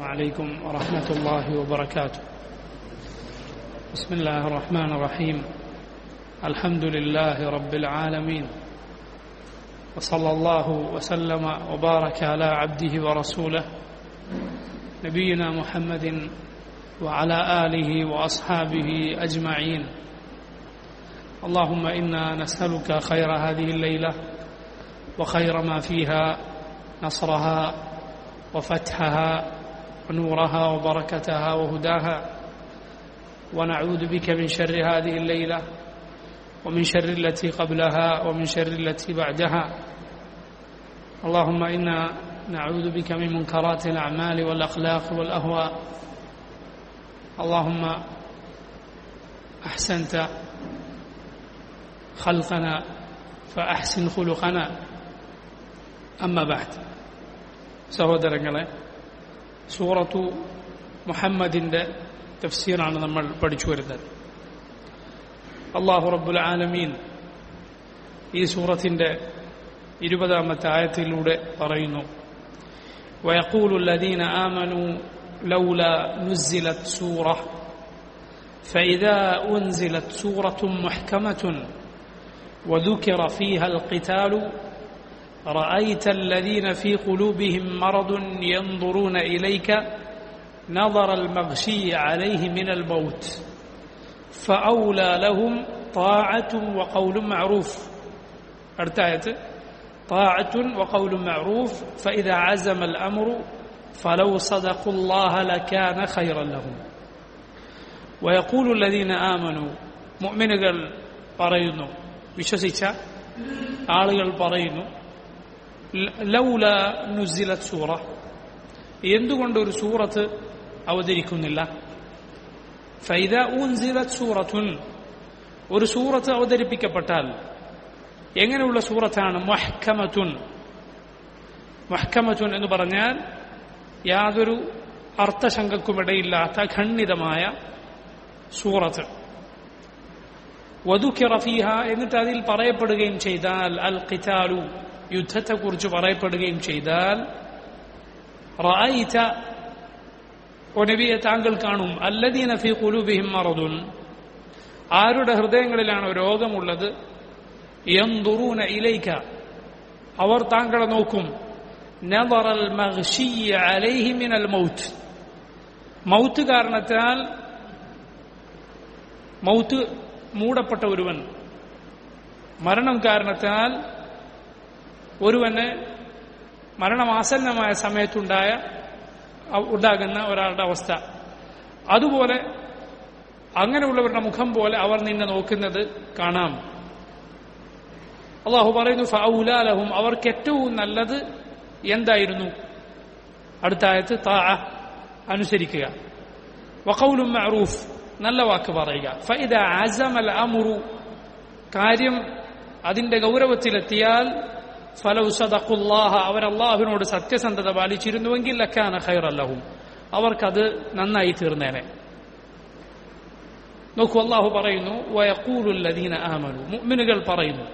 عليكم ورحمة الله وبركاته بسم الله الرحمن الرحيم الحمد لله رب العالمين وصلى الله وسلم وبارك على عبده ورسوله نبينا محمد وعلى آله وأصحابه أجمعين اللهم إنا نسألك خير هذه الليلة وخير ما فيها نصرها وفتحها ونورها وبركتها وهداها ونعوذ بك من شر هذه الليلة ومن شر التي قبلها ومن شر التي بعدها اللهم إنا نعوذ بك من منكرات الأعمال والأخلاق والأهواء اللهم أحسنت خلقنا فأحسن خلقنا أما بعد സഹോദരങ്ങളെ സൂറത്തു മുഹമ്മദിന്റെ തഫ്സീറാണ് നമ്മൾ പഠിച്ചു വരുന്നത് അള്ളാഹു റബ്ബുൽ ആലമീൻ ഈ സൂറത്തിന്റെ ഇരുപതാമത്തെ ആയത്തിലൂടെ പറയുന്നു ويقول الذين آمنوا لولا نزلت سورة فإذا أنزلت سورة محكمة وذكر فيها القتال رأيت الذين في قلوبهم مرض ينظرون إليك نظر المغشي عليه من الموت فأولى لهم طاعة وقول معروف ارتايت طاعة وقول معروف فإذا عزم الأمر فلو صدقوا الله لكان خيرا لهم ويقول الذين آمنوا مؤمنകൾ പറയുന്നു വിശ്വസിച്ച ആളുകൾ പറയുന്നു ലൗല നുസിലത് സൂറ എന്തുകൊണ്ട് ഒരു സൂറത്ത് അവതരിക്കുന്നില്ല ഫൈദ ഉൻസിലത് സൂറത്തുൻ ഒരു സൂറത്ത് അവതരിപ്പിക്കപ്പെട്ടാൽ എങ്ങനെയുള്ള സൂറത്താണ് മഹ്കമത്തുൻ മഹ്കമത്തുൻ എന്ന് പറഞ്ഞാൽ യാതൊരു അർത്ഥശങ്കക്കുമിടയില്ലാത്ത ഖണ്ഡിതമായ സൂറത്ത് വധുക്കിറ ഫീഹ എന്നിട്ട് അതിൽ പറയപ്പെടുകയും ചെയ്താൽ അൽ ഖിതാലു യുദ്ധത്തെക്കുറിച്ച് പറയപ്പെടുകയും ചെയ്താൽ റായിച്ച ഒനബിയെ താങ്കൾ കാണും അല്ലദീന ഫി കുലൂബിഹിം മറദുൻ ആരുടെ ഹൃദയങ്ങളിലാണ് രോഗമുള്ളത് യന്തുറൂന ഇലൈക്ക അവർ താങ്കളെ നോക്കും നദറൽ മഗ്ഷിയ അലൈഹി മിനൽ മൗത്ത് മൗത്ത് കാരണത്താൽ മൗത്ത് മൂടപ്പെട്ട ഒരുവൻ മരണം കാരണത്താൽ ഒരുവന് മരണമാസന്നമായ സമയത്തുണ്ടായ ഉണ്ടാകുന്ന ഒരാളുടെ അവസ്ഥ അതുപോലെ അങ്ങനെയുള്ളവരുടെ മുഖം പോലെ അവർ നിന്നെ നോക്കുന്നത് കാണാം അള്ളാഹു പറയുന്നു ഫൗലാലഹും അവർക്ക് ഏറ്റവും നല്ലത് എന്തായിരുന്നു അടുത്ത ആയത്ത് താ അനുസരിക്കുക വഖൗലും മഅറൂഫ് നല്ല വാക്ക് പറയുക ഫൈദ അസമൽ അമുറു കാര്യം അതിന്റെ ഗൗരവത്തിലെത്തിയാൽ ഫലവ് സദഖുല്ലാഹ അവർ അള്ളാഹുവിനോട് സത്യസന്ധത പാലിച്ചിരുന്നുവെങ്കിൽ ലക്കാന ഖൈറല്ലഹും അവർക്കത് നന്നായി തീർന്നേനെ നോക്കൂ അള്ളാഹു പറയുന്നു വയക്കൂലുല്ലദീന ആമനു മുഅ്മിനുകൾ പറയുന്നു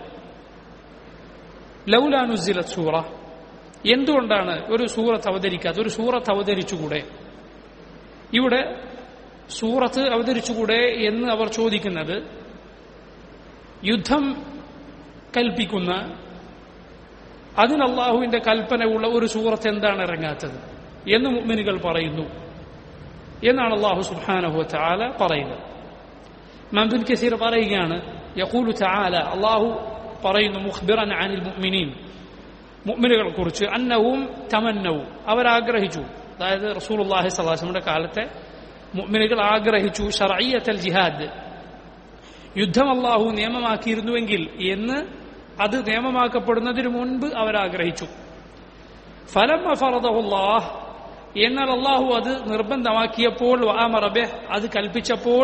ലൗലാനുസില സൂറ എന്തുകൊണ്ടാണ് ഒരു സൂറത്ത് അവതരിക്കാത്ത ഒരു സൂറത്ത് അവതരിച്ചുകൂടെ ഇവിടെ സൂറത്ത് അവതരിച്ചുകൂടെ എന്ന് അവർ ചോദിക്കുന്നത് യുദ്ധം കൽപ്പിക്കുന്ന അതിന് അള്ളാഹുവിന്റെ കൽപ്പനയുള്ള ഒരു സൂറത്ത് എന്താണ് ഇറങ്ങാത്തത് എന്ന് മുഅ്മിനുകൾ പറയുന്നു എന്നാണ് അള്ളാഹു സുബ്ഹാനഹു തആല പറയുന്നത് മംബിൻ കസീർ പറയുകയാണ് യഖൂലു തആല അള്ളാഹു പറയുന്നു മുഖ്ബിറൻ അനിൽ മുഅ്മിനീൻ മുഅ്മിനുകളെ കുറിച്ച് അന്നവും തമന്നവും അവരാഗ്രഹിച്ചു അതായത് റസൂലുള്ളാഹി സ്വല്ലല്ലാഹു അലൈഹി വസല്ലമയുടെ കാലത്തെ മുഅ്മിനുകൾ ആഗ്രഹിച്ചു ഷർഈയത്തൽ ജിഹാദ് യുദ്ധം അള്ളാഹു നിയമമാക്കിയിരുന്നുവെങ്കിൽ എന്ന് അത് നിയമമാക്കപ്പെടുന്നതിന് മുൻപ് അവരാഗ്രഹിച്ചു ഫലം ഫറദഹുല്ലാഹ് എന്നാൽ അള്ളാഹു അത് നിർബന്ധമാക്കിയപ്പോൾ വാമറബെ അത് കൽപ്പിച്ചപ്പോൾ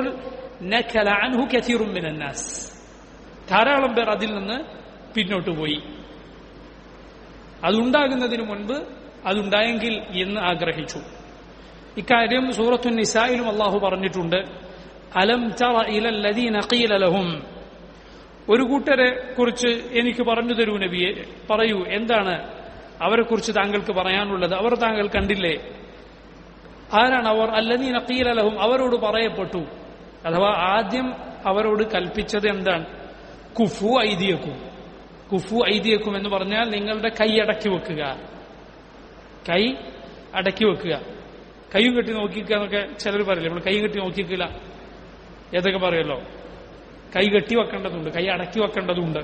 ധാരാളം പേർ അതിൽ നിന്ന് പിന്നോട്ട് പോയി അതുണ്ടാകുന്നതിന് മുൻപ് അതുണ്ടായെങ്കിൽ എന്ന് ആഗ്രഹിച്ചു ഇക്കാര്യം സൂറത്തു നിസായിലും അള്ളാഹു പറഞ്ഞിട്ടുണ്ട് അലം തറ ഇലല്ലദീന ഖീല ലഹും ഒരു കൂട്ടരെ കുറിച്ച് എനിക്ക് പറഞ്ഞു തരൂ നബിയെ പറയൂ എന്താണ് അവരെക്കുറിച്ച് താങ്കൾക്ക് പറയാനുള്ളത് അവർ താങ്കൾ കണ്ടില്ലേ ആരാണ് അവർ അല്ലദീന ഖീല ലഹും അവരോട് പറയപ്പെട്ടു അഥവാ ആദ്യം അവരോട് കൽപ്പിച്ചത് എന്താണ് കുഫു ഐദിയക്കും കുഫു ഐദിയക്കും എന്ന് പറഞ്ഞാൽ നിങ്ങളുടെ കൈ അടക്കി വെക്കുക കൈ അടക്കി വെക്കുക കൈയും കെട്ടി നോക്കിക്കുക എന്നൊക്കെ ചിലർ പറയില്ല നമ്മൾ കൈയും കെട്ടി നോക്കിക്കില്ല ഏതൊക്കെ പറയുമല്ലോ കൈ കെട്ടി വെക്കേണ്ടതുണ്ട് കൈ അടക്കി വെക്കേണ്ടതുണ്ട്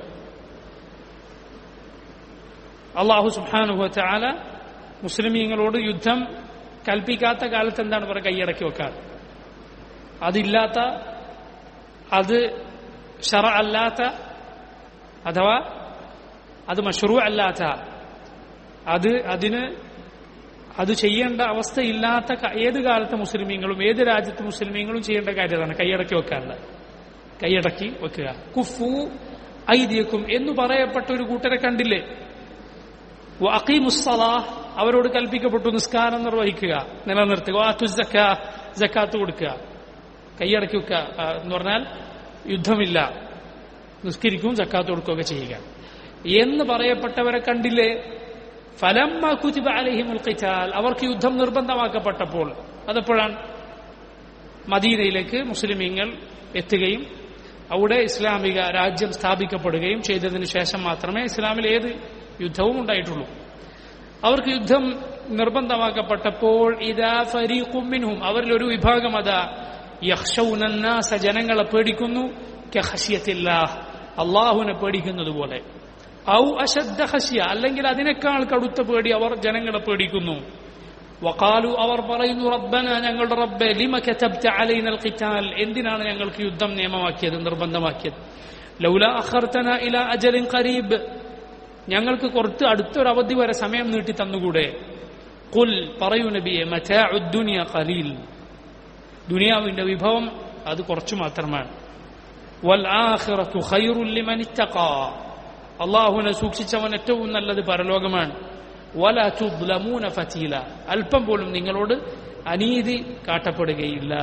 അള്ളാഹു സുബാനുഹ ചാല മുസ്ലിമീങ്ങളോട് യുദ്ധം കൽപ്പിക്കാത്ത കാലത്ത് എന്താണ് പറയുക കൈയടക്കി വെക്കാൻ അതില്ലാത്ത അത് ഷറ അല്ലാത്ത അഥവാ അത് മഷ്റൂ അല്ലാത്ത അത് അതിന് അത് ചെയ്യേണ്ട അവസ്ഥയില്ലാത്ത ക- ഏത് കാലത്തെ മുസ്ലിമീങ്ങളും ഏത് രാജ്യത്തെ മുസ്ലിമീങ്ങളും ചെയ്യേണ്ട കാര്യമാണ് കൈയടക്കി വെക്കാറുണ്ട് കൈയടക്കി വെക്കുക കുഫു ഐദിയക്കും എന്ന് പറയപ്പെട്ട ഒരു കൂട്ടരെ കണ്ടില്ലേ അഖീമുസ്സലാ അവരോട് കൽപ്പിക്കപ്പെട്ടു നിസ്കാരം നിർവഹിക്കുക നിലനിർത്തുക വാത്തു ജക്കാ ജക്കാത്ത് കൊടുക്കുക കൈയടക്കി വെക്കുക ആ, എന്ന് പറഞ്ഞാൽ യുദ്ധമില്ല നിസ്കരിക്കും ജക്കാത്ത് കൊടുക്കുകയൊക്കെ ചെയ്യുക എന്ന് പറയപ്പെട്ടവരെ കണ്ടില്ലേ ഫലമ്മ കുതിബ അലഹിമുൽ ഖിതാൽ അവർക്ക് യുദ്ധം നിർബന്ധമാക്കപ്പെട്ടപ്പോൾ അതെപ്പോഴാണ് മദീനയിലേക്ക് മുസ്ലിമീങ്ങൾ എത്തുകയും അവിടെ ഇസ്ലാമിക രാജ്യം സ്ഥാപിക്കപ്പെടുകയും ചെയ്തതിനു ശേഷം മാത്രമേ ഇസ്ലാമിൽ ഏത് യുദ്ധവും ഉണ്ടായിട്ടുള്ളൂ അവർക്ക് യുദ്ധം നിർബന്ധമാക്കപ്പെട്ടപ്പോൾ ഇതാ ഫരീഖുമിൻഹും അവരിൽ ഒരു വിഭാഗം അതാ യഹ്ഷൗനന്നാസ ജനങ്ങളെ പേടിക്കുന്നു കഹസിയത്തില്ലാഹ് അള്ളാഹുവിനെ പേടിക്കുന്നത് പോലെ ഔ അശദ്ദ ഹസ്യ അല്ലെങ്കിൽ അതിനേക്കാൾ കടുത്ത പേടി അവർ ജനങ്ങളെ പേടിക്കുന്നു വഖാലു അവർ പറയുന്നു റബ്ബന ഞങ്ങളുടെ റബ്ബെ ലിമ കതബ്ത അലൈനൽ ഖിതാൽ എന്തിനാണ് ഞങ്ങൾക്ക് യുദ്ധം നിയമമാക്കിയത് നിർബന്ധമാക്കിയത് ലൗല അഖർതന ഇല അജലിൻ ഖരീബ് ഞങ്ങൾക്ക് കുറച്ച് അടുത്തൊരു അവധി വരെ സമയം നീട്ടി തന്നുകൂടെ കുൽ പറയൂ നബിയെ മറ്റാഉ ദുനിയ ഖലീൽ ദുനിയാവിന്റെ വിഭവം അത് കുറച്ചു മാത്രമാണ് വൽ ആഖിറത്തു ഖൈറുൽ ലിമൻ ഇത്തഖാ അള്ളാഹുവിനെ സൂക്ഷിച്ചവൻ ഏറ്റവും നല്ലത് പരലോകമാണ് വല തുദ്ലമൂന ഫതീല അല്പം പോലും നിങ്ങളോട് അനീതി കാട്ടപ്പെടുകയില്ല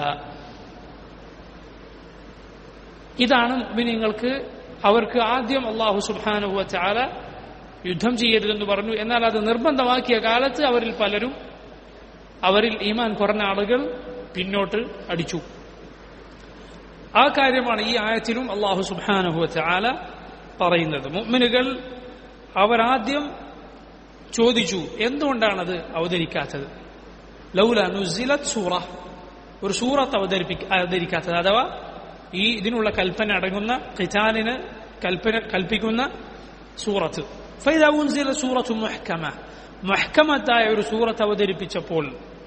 ഇതാണ് മുഅ്മിനീങ്ങൾക്ക് അവർക്ക് ആദ്യം അള്ളാഹു സുബ്ഹാനഹു വതആല യുദ്ധം ചെയ്യരുതെന്ന് പറഞ്ഞു എന്നാൽ അത് നിർബന്ധമാക്കിയ കാലത്ത് അവരിൽ പലരും അവരിൽ ഈമാൻ കുറഞ്ഞ ആളുകൾ പിന്നോട്ട് അടിച്ചു ആ കാര്യമാണ് ഈ ആയത്തിലും അള്ളാഹു സുബ്ഹാനഹു വതആല പറയുന്നത് മുഅ്മിനുകൾ അവരാദ്യം ചോദിച്ചു എന്തുകൊണ്ടാണത് അവതരിക്കാത്തത് ലൗല നുസിലത് സൂറ ഒരു സൂറത്ത് അവതരിപ്പിക്ക അവതരിക്കാത്തത് അഥവാ ഈ ഇതിനുള്ള കൽപ്പന അടങ്ങുന്ന ഖിതാലിന് കൽപ്പന കൽപ്പിക്കുന്ന സൂറത്ത് ഫൈദ ഉൻസില സൂറത്തു മുഹ്കമ മുഹ്കമത്തായ ഒരു സൂറത്ത് അവതരിപ്പിച്ചപ്പോൾ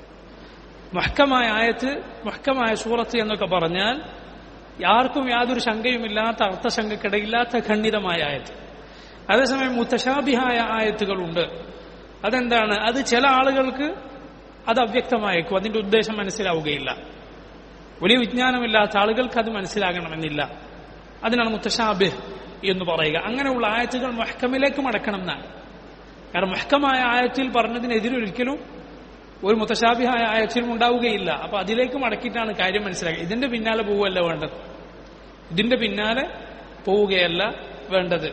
മുഹ്കമായ ആയത്ത് മുഹ്കമായ സൂറത്ത് എന്നൊക്കെ പറഞ്ഞാൽ ആർക്കും യാതൊരു ശങ്കയുമില്ലാത്ത അർത്ഥശങ്കക്കിടയില്ലാത്ത ഖണ്ഡിതമായ ആയത്ത് അതേസമയം മുത്തശാബിഹായ ആയത്തുകളുണ്ട് അതെന്താണ് അത് ചില ആളുകൾക്ക് അത് അവ്യക്തമായേക്കും അതിന്റെ ഉദ്ദേശം മനസ്സിലാവുകയില്ല വലിയ വിജ്ഞാനമില്ലാത്ത ആളുകൾക്ക് അത് മനസ്സിലാകണമെന്നില്ല അതിനാണ് മുത്തശാബിഹ് എന്ന് പറയുക അങ്ങനെയുള്ള ആയത്തുകൾ മഹക്കമിലേക്ക് മടക്കണം എന്നാണ് കാരണം മഹക്കമായ ആയത്തിൽ പറഞ്ഞതിനെതിരെ ഒരിക്കലും ഒരു മുത്തശാബിഹായ ആയത്തിലും ഉണ്ടാവുകയില്ല അപ്പൊ അതിലേക്ക് മടക്കിയിട്ടാണ് കാര്യം മനസ്സിലാക്കുക ഇതിന്റെ പിന്നാലെ പോവുകയല്ല വേണ്ടത് ഇതിന്റെ പിന്നാലെ പോവുകയല്ല വേണ്ടത്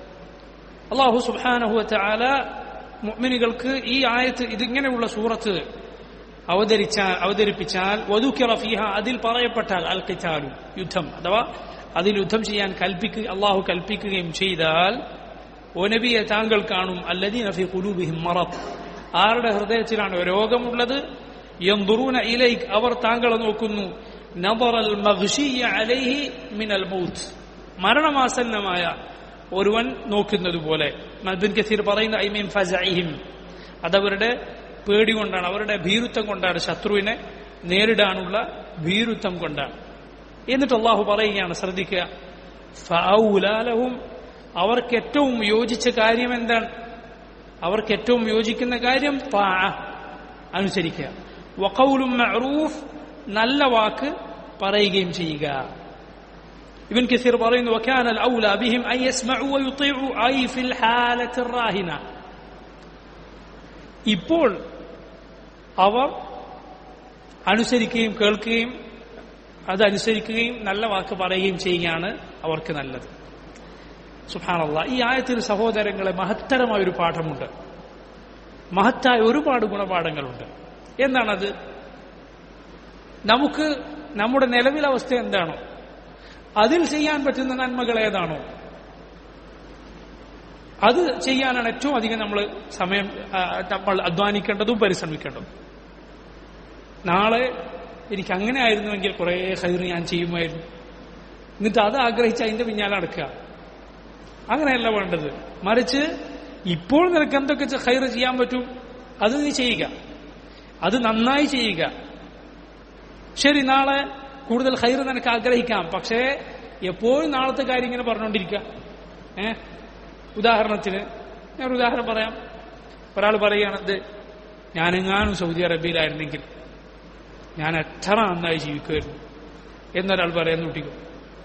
അള്ളാഹു സുബാനഹു ചാല മുഅ്മിനുകൾക്ക് ഈ ആയത്ത് ഇതിങ്ങനെയുള്ള സൂറത്ത് അവതരിച്ചാൽ അവതരിപ്പിച്ചാൽ വധുക്കിറ ഫീഹ അതിൽ പറയപ്പെട്ടാൽ അൽ ഖിതാലു യുദ്ധം അഥവാ അതിൽ യുദ്ധം ചെയ്യാൻ കൽപ്പിക്കുക അള്ളാഹു കൽപ്പിക്കുകയും ചെയ്താൽ ഓ നബിയെ താങ്കൾ കാണും അല്ലദീന ഫീ ഖുലൂബിഹിം മറദ് ആരുടെ ഹൃദയത്തിലാണ് രോഗമുള്ളത് യൻദുറൂന ഇലൈക് അവർ താങ്കളെ നോക്കുന്നു നദറൽ മഗ്ഷിയ അലൈഹി മിനൽ മൗത്ത് മരണമാസന്നമായ ഒരുവൻ നോക്കുന്നത് പോലെ മദ്ബിൻ കസീർ പറയുന്ന ഐമീൻ ഫസഇഹിം അതവരുടെ പേടി കൊണ്ടാണ് അവരുടെ ഭീരുത്വം കൊണ്ടാണ് ശത്രുവിനെ നേരിടാനുള്ള ഭീരുത്വം കൊണ്ടാണ് എന്നിട്ട് അള്ളാഹു പറയുകയാണ് ശ്രദ്ധിക്കുക ഫൗലാലഹും അവർക്ക് ഏറ്റവും യോജിച്ച കാര്യം എന്താണ് അവർക്ക് ഏറ്റവും യോജിക്കുന്ന കാര്യം താ അനുസരിക്കുക വഖൗലും മഅറൂഫ് നല്ല വാക്ക് പറയുകയും ചെയ്യുക ابن كثير പറയുന്നു وكان الأولى بهم أن يسمعوا ويطيعوا أي في الحالة الراهنة ഇപ്പോൾ അവർ അനുസരിക്കുകയും കേൾക്കുകയും അതനുസരിക്കുകയും നല്ല വാക്ക് പറയുകയും ചെയ്യുകയാണ് അവർക്ക് നല്ലത് സുഹാനല്ല ഈ ആയത്തിൽ സഹോദരങ്ങളെ മഹത്തരമായ ഒരു പാഠമുണ്ട് മഹത്തായ ഒരുപാട് ഗുണപാഠങ്ങളുണ്ട് എന്താണത് നമുക്ക് നമ്മുടെ നിലവിലെ അവസ്ഥ എന്താണോ അതിൽ ചെയ്യാൻ പറ്റുന്ന നന്മകൾ ഏതാണോ അത് ചെയ്യാനാണ് ഏറ്റവും അധികം നമ്മൾ സമയം ആ, നമ്മൾ അധ്വാനിക്കേണ്ടതും പരിശ്രമിക്കേണ്ടതും നാളെ എനിക്ക് അങ്ങനെ ആയിരുന്നുവെങ്കിൽ കുറേ ഹൈർ ഞാൻ ചെയ്യുമായിരുന്നു എന്നിട്ട് അത് ആഗ്രഹിച്ച് അതിന്റെ പിന്നാലെ നടക്കുക അങ്ങനെയല്ല വേണ്ടത് മറിച്ച് ഇപ്പോൾ നിനക്ക് എന്തൊക്കെ ഹൈർ ചെയ്യാൻ പറ്റും അത് നീ ചെയ്യുക അത് നന്നായി ചെയ്യുക ശരി നാളെ കൂടുതൽ ഹൈർ നിനക്ക് ആഗ്രഹിക്കാം പക്ഷേ എപ്പോഴും നാളത്തെ കാര്യം ഇങ്ങനെ പറഞ്ഞുകൊണ്ടിരിക്കുക ഏ ഉദാഹരണത്തിന് ഞാൻ ഒരു ഉദാഹരണം പറയാം ഒരാൾ പറയുകയാണത് ഞാനെങ്ങാനും സൗദി അറേബ്യയിലായിരുന്നെങ്കിൽ ഞാൻ എത്ര നന്നായി ജീവിക്കുമായിരുന്നു എന്നൊരാൾ പറയാൻ കൂട്ടിക്കും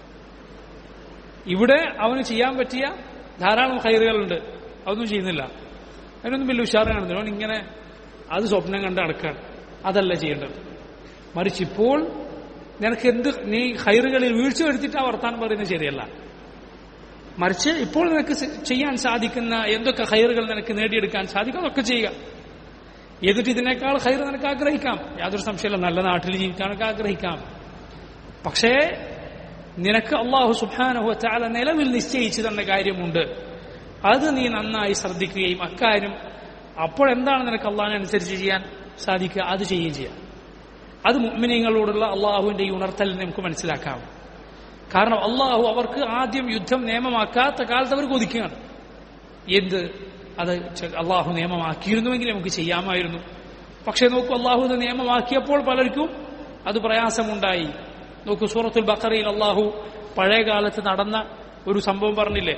ഇവിടെ അവന് ചെയ്യാൻ പറ്റിയ ധാരാളം ഹൈറുകളുണ്ട് അതൊന്നും ചെയ്യുന്നില്ല അതിനൊന്നും വലിയ ഉഷാറ് കാണുന്നില്ല അവൻ ഇങ്ങനെ അത് സ്വപ്നം കണ്ട് നടക്കാണ് അതല്ല ചെയ്യേണ്ടത് മറിച്ച് ഇപ്പോൾ നിനക്ക് എന്ത് നീ ഹൈറുകളിൽ വീഴ്ച വരുത്തിയിട്ട് ആ വർത്താനം പറയുന്നത് ശരിയല്ല മറിച്ച് ഇപ്പോൾ നിനക്ക് സ- ചെയ്യാൻ സാധിക്കുന്ന എന്തൊക്കെ ഹൈറുകൾ നിനക്ക് നേടിയെടുക്കാൻ സാധിക്കും അതൊക്കെ ചെയ്യുക എന്നിട്ട് ഇതിനേക്കാൾ ഹൈർ നിനക്ക് ആഗ്രഹിക്കാം യാതൊരു സംശയമില്ല നല്ല നാട്ടിൽ ജീവിക്കാനൊക്കെ ആഗ്രഹിക്കാം പക്ഷേ നിനക്ക് അള്ളാഹു സുബാനഹു ചാല നിലവിൽ നിശ്ചയിച്ചു തന്ന കാര്യമുണ്ട് അത് നീ നന്നായി ശ്രദ്ധിക്കുകയും അക്കാര്യം അപ്പോൾ എന്താണ് നിനക്ക് അള്ളാഹിനനുസരിച്ച് ചെയ്യാൻ സാധിക്കുക അത് ചെയ്യുകയും ചെയ്യാം അത് മുഅ്മിനീങ്ങളോടുള്ള അള്ളാഹുവിന്റെ ഈ ഉണർത്തൽ നമുക്ക് മനസ്സിലാക്കാം കാരണം അള്ളാഹു അവർക്ക് ആദ്യം യുദ്ധം നിയമമാക്കാത്ത കാലത്ത് അവർ കൊതിക്കുകയാണ് എന്ത് അത് ചെ- അള്ളാഹു നിയമമാക്കിയിരുന്നുവെങ്കിൽ നമുക്ക് ചെയ്യാമായിരുന്നു പക്ഷേ നോക്കൂ അള്ളാഹു ഇത് നിയമമാക്കിയപ്പോൾ പലർക്കും അത് പ്രയാസമുണ്ടായി നോക്കൂ സൂറത്തുൽ ബക്കറയിൽ അള്ളാഹു പഴയ കാലത്ത് നടന്ന ഒരു സംഭവം പറഞ്ഞില്ലേ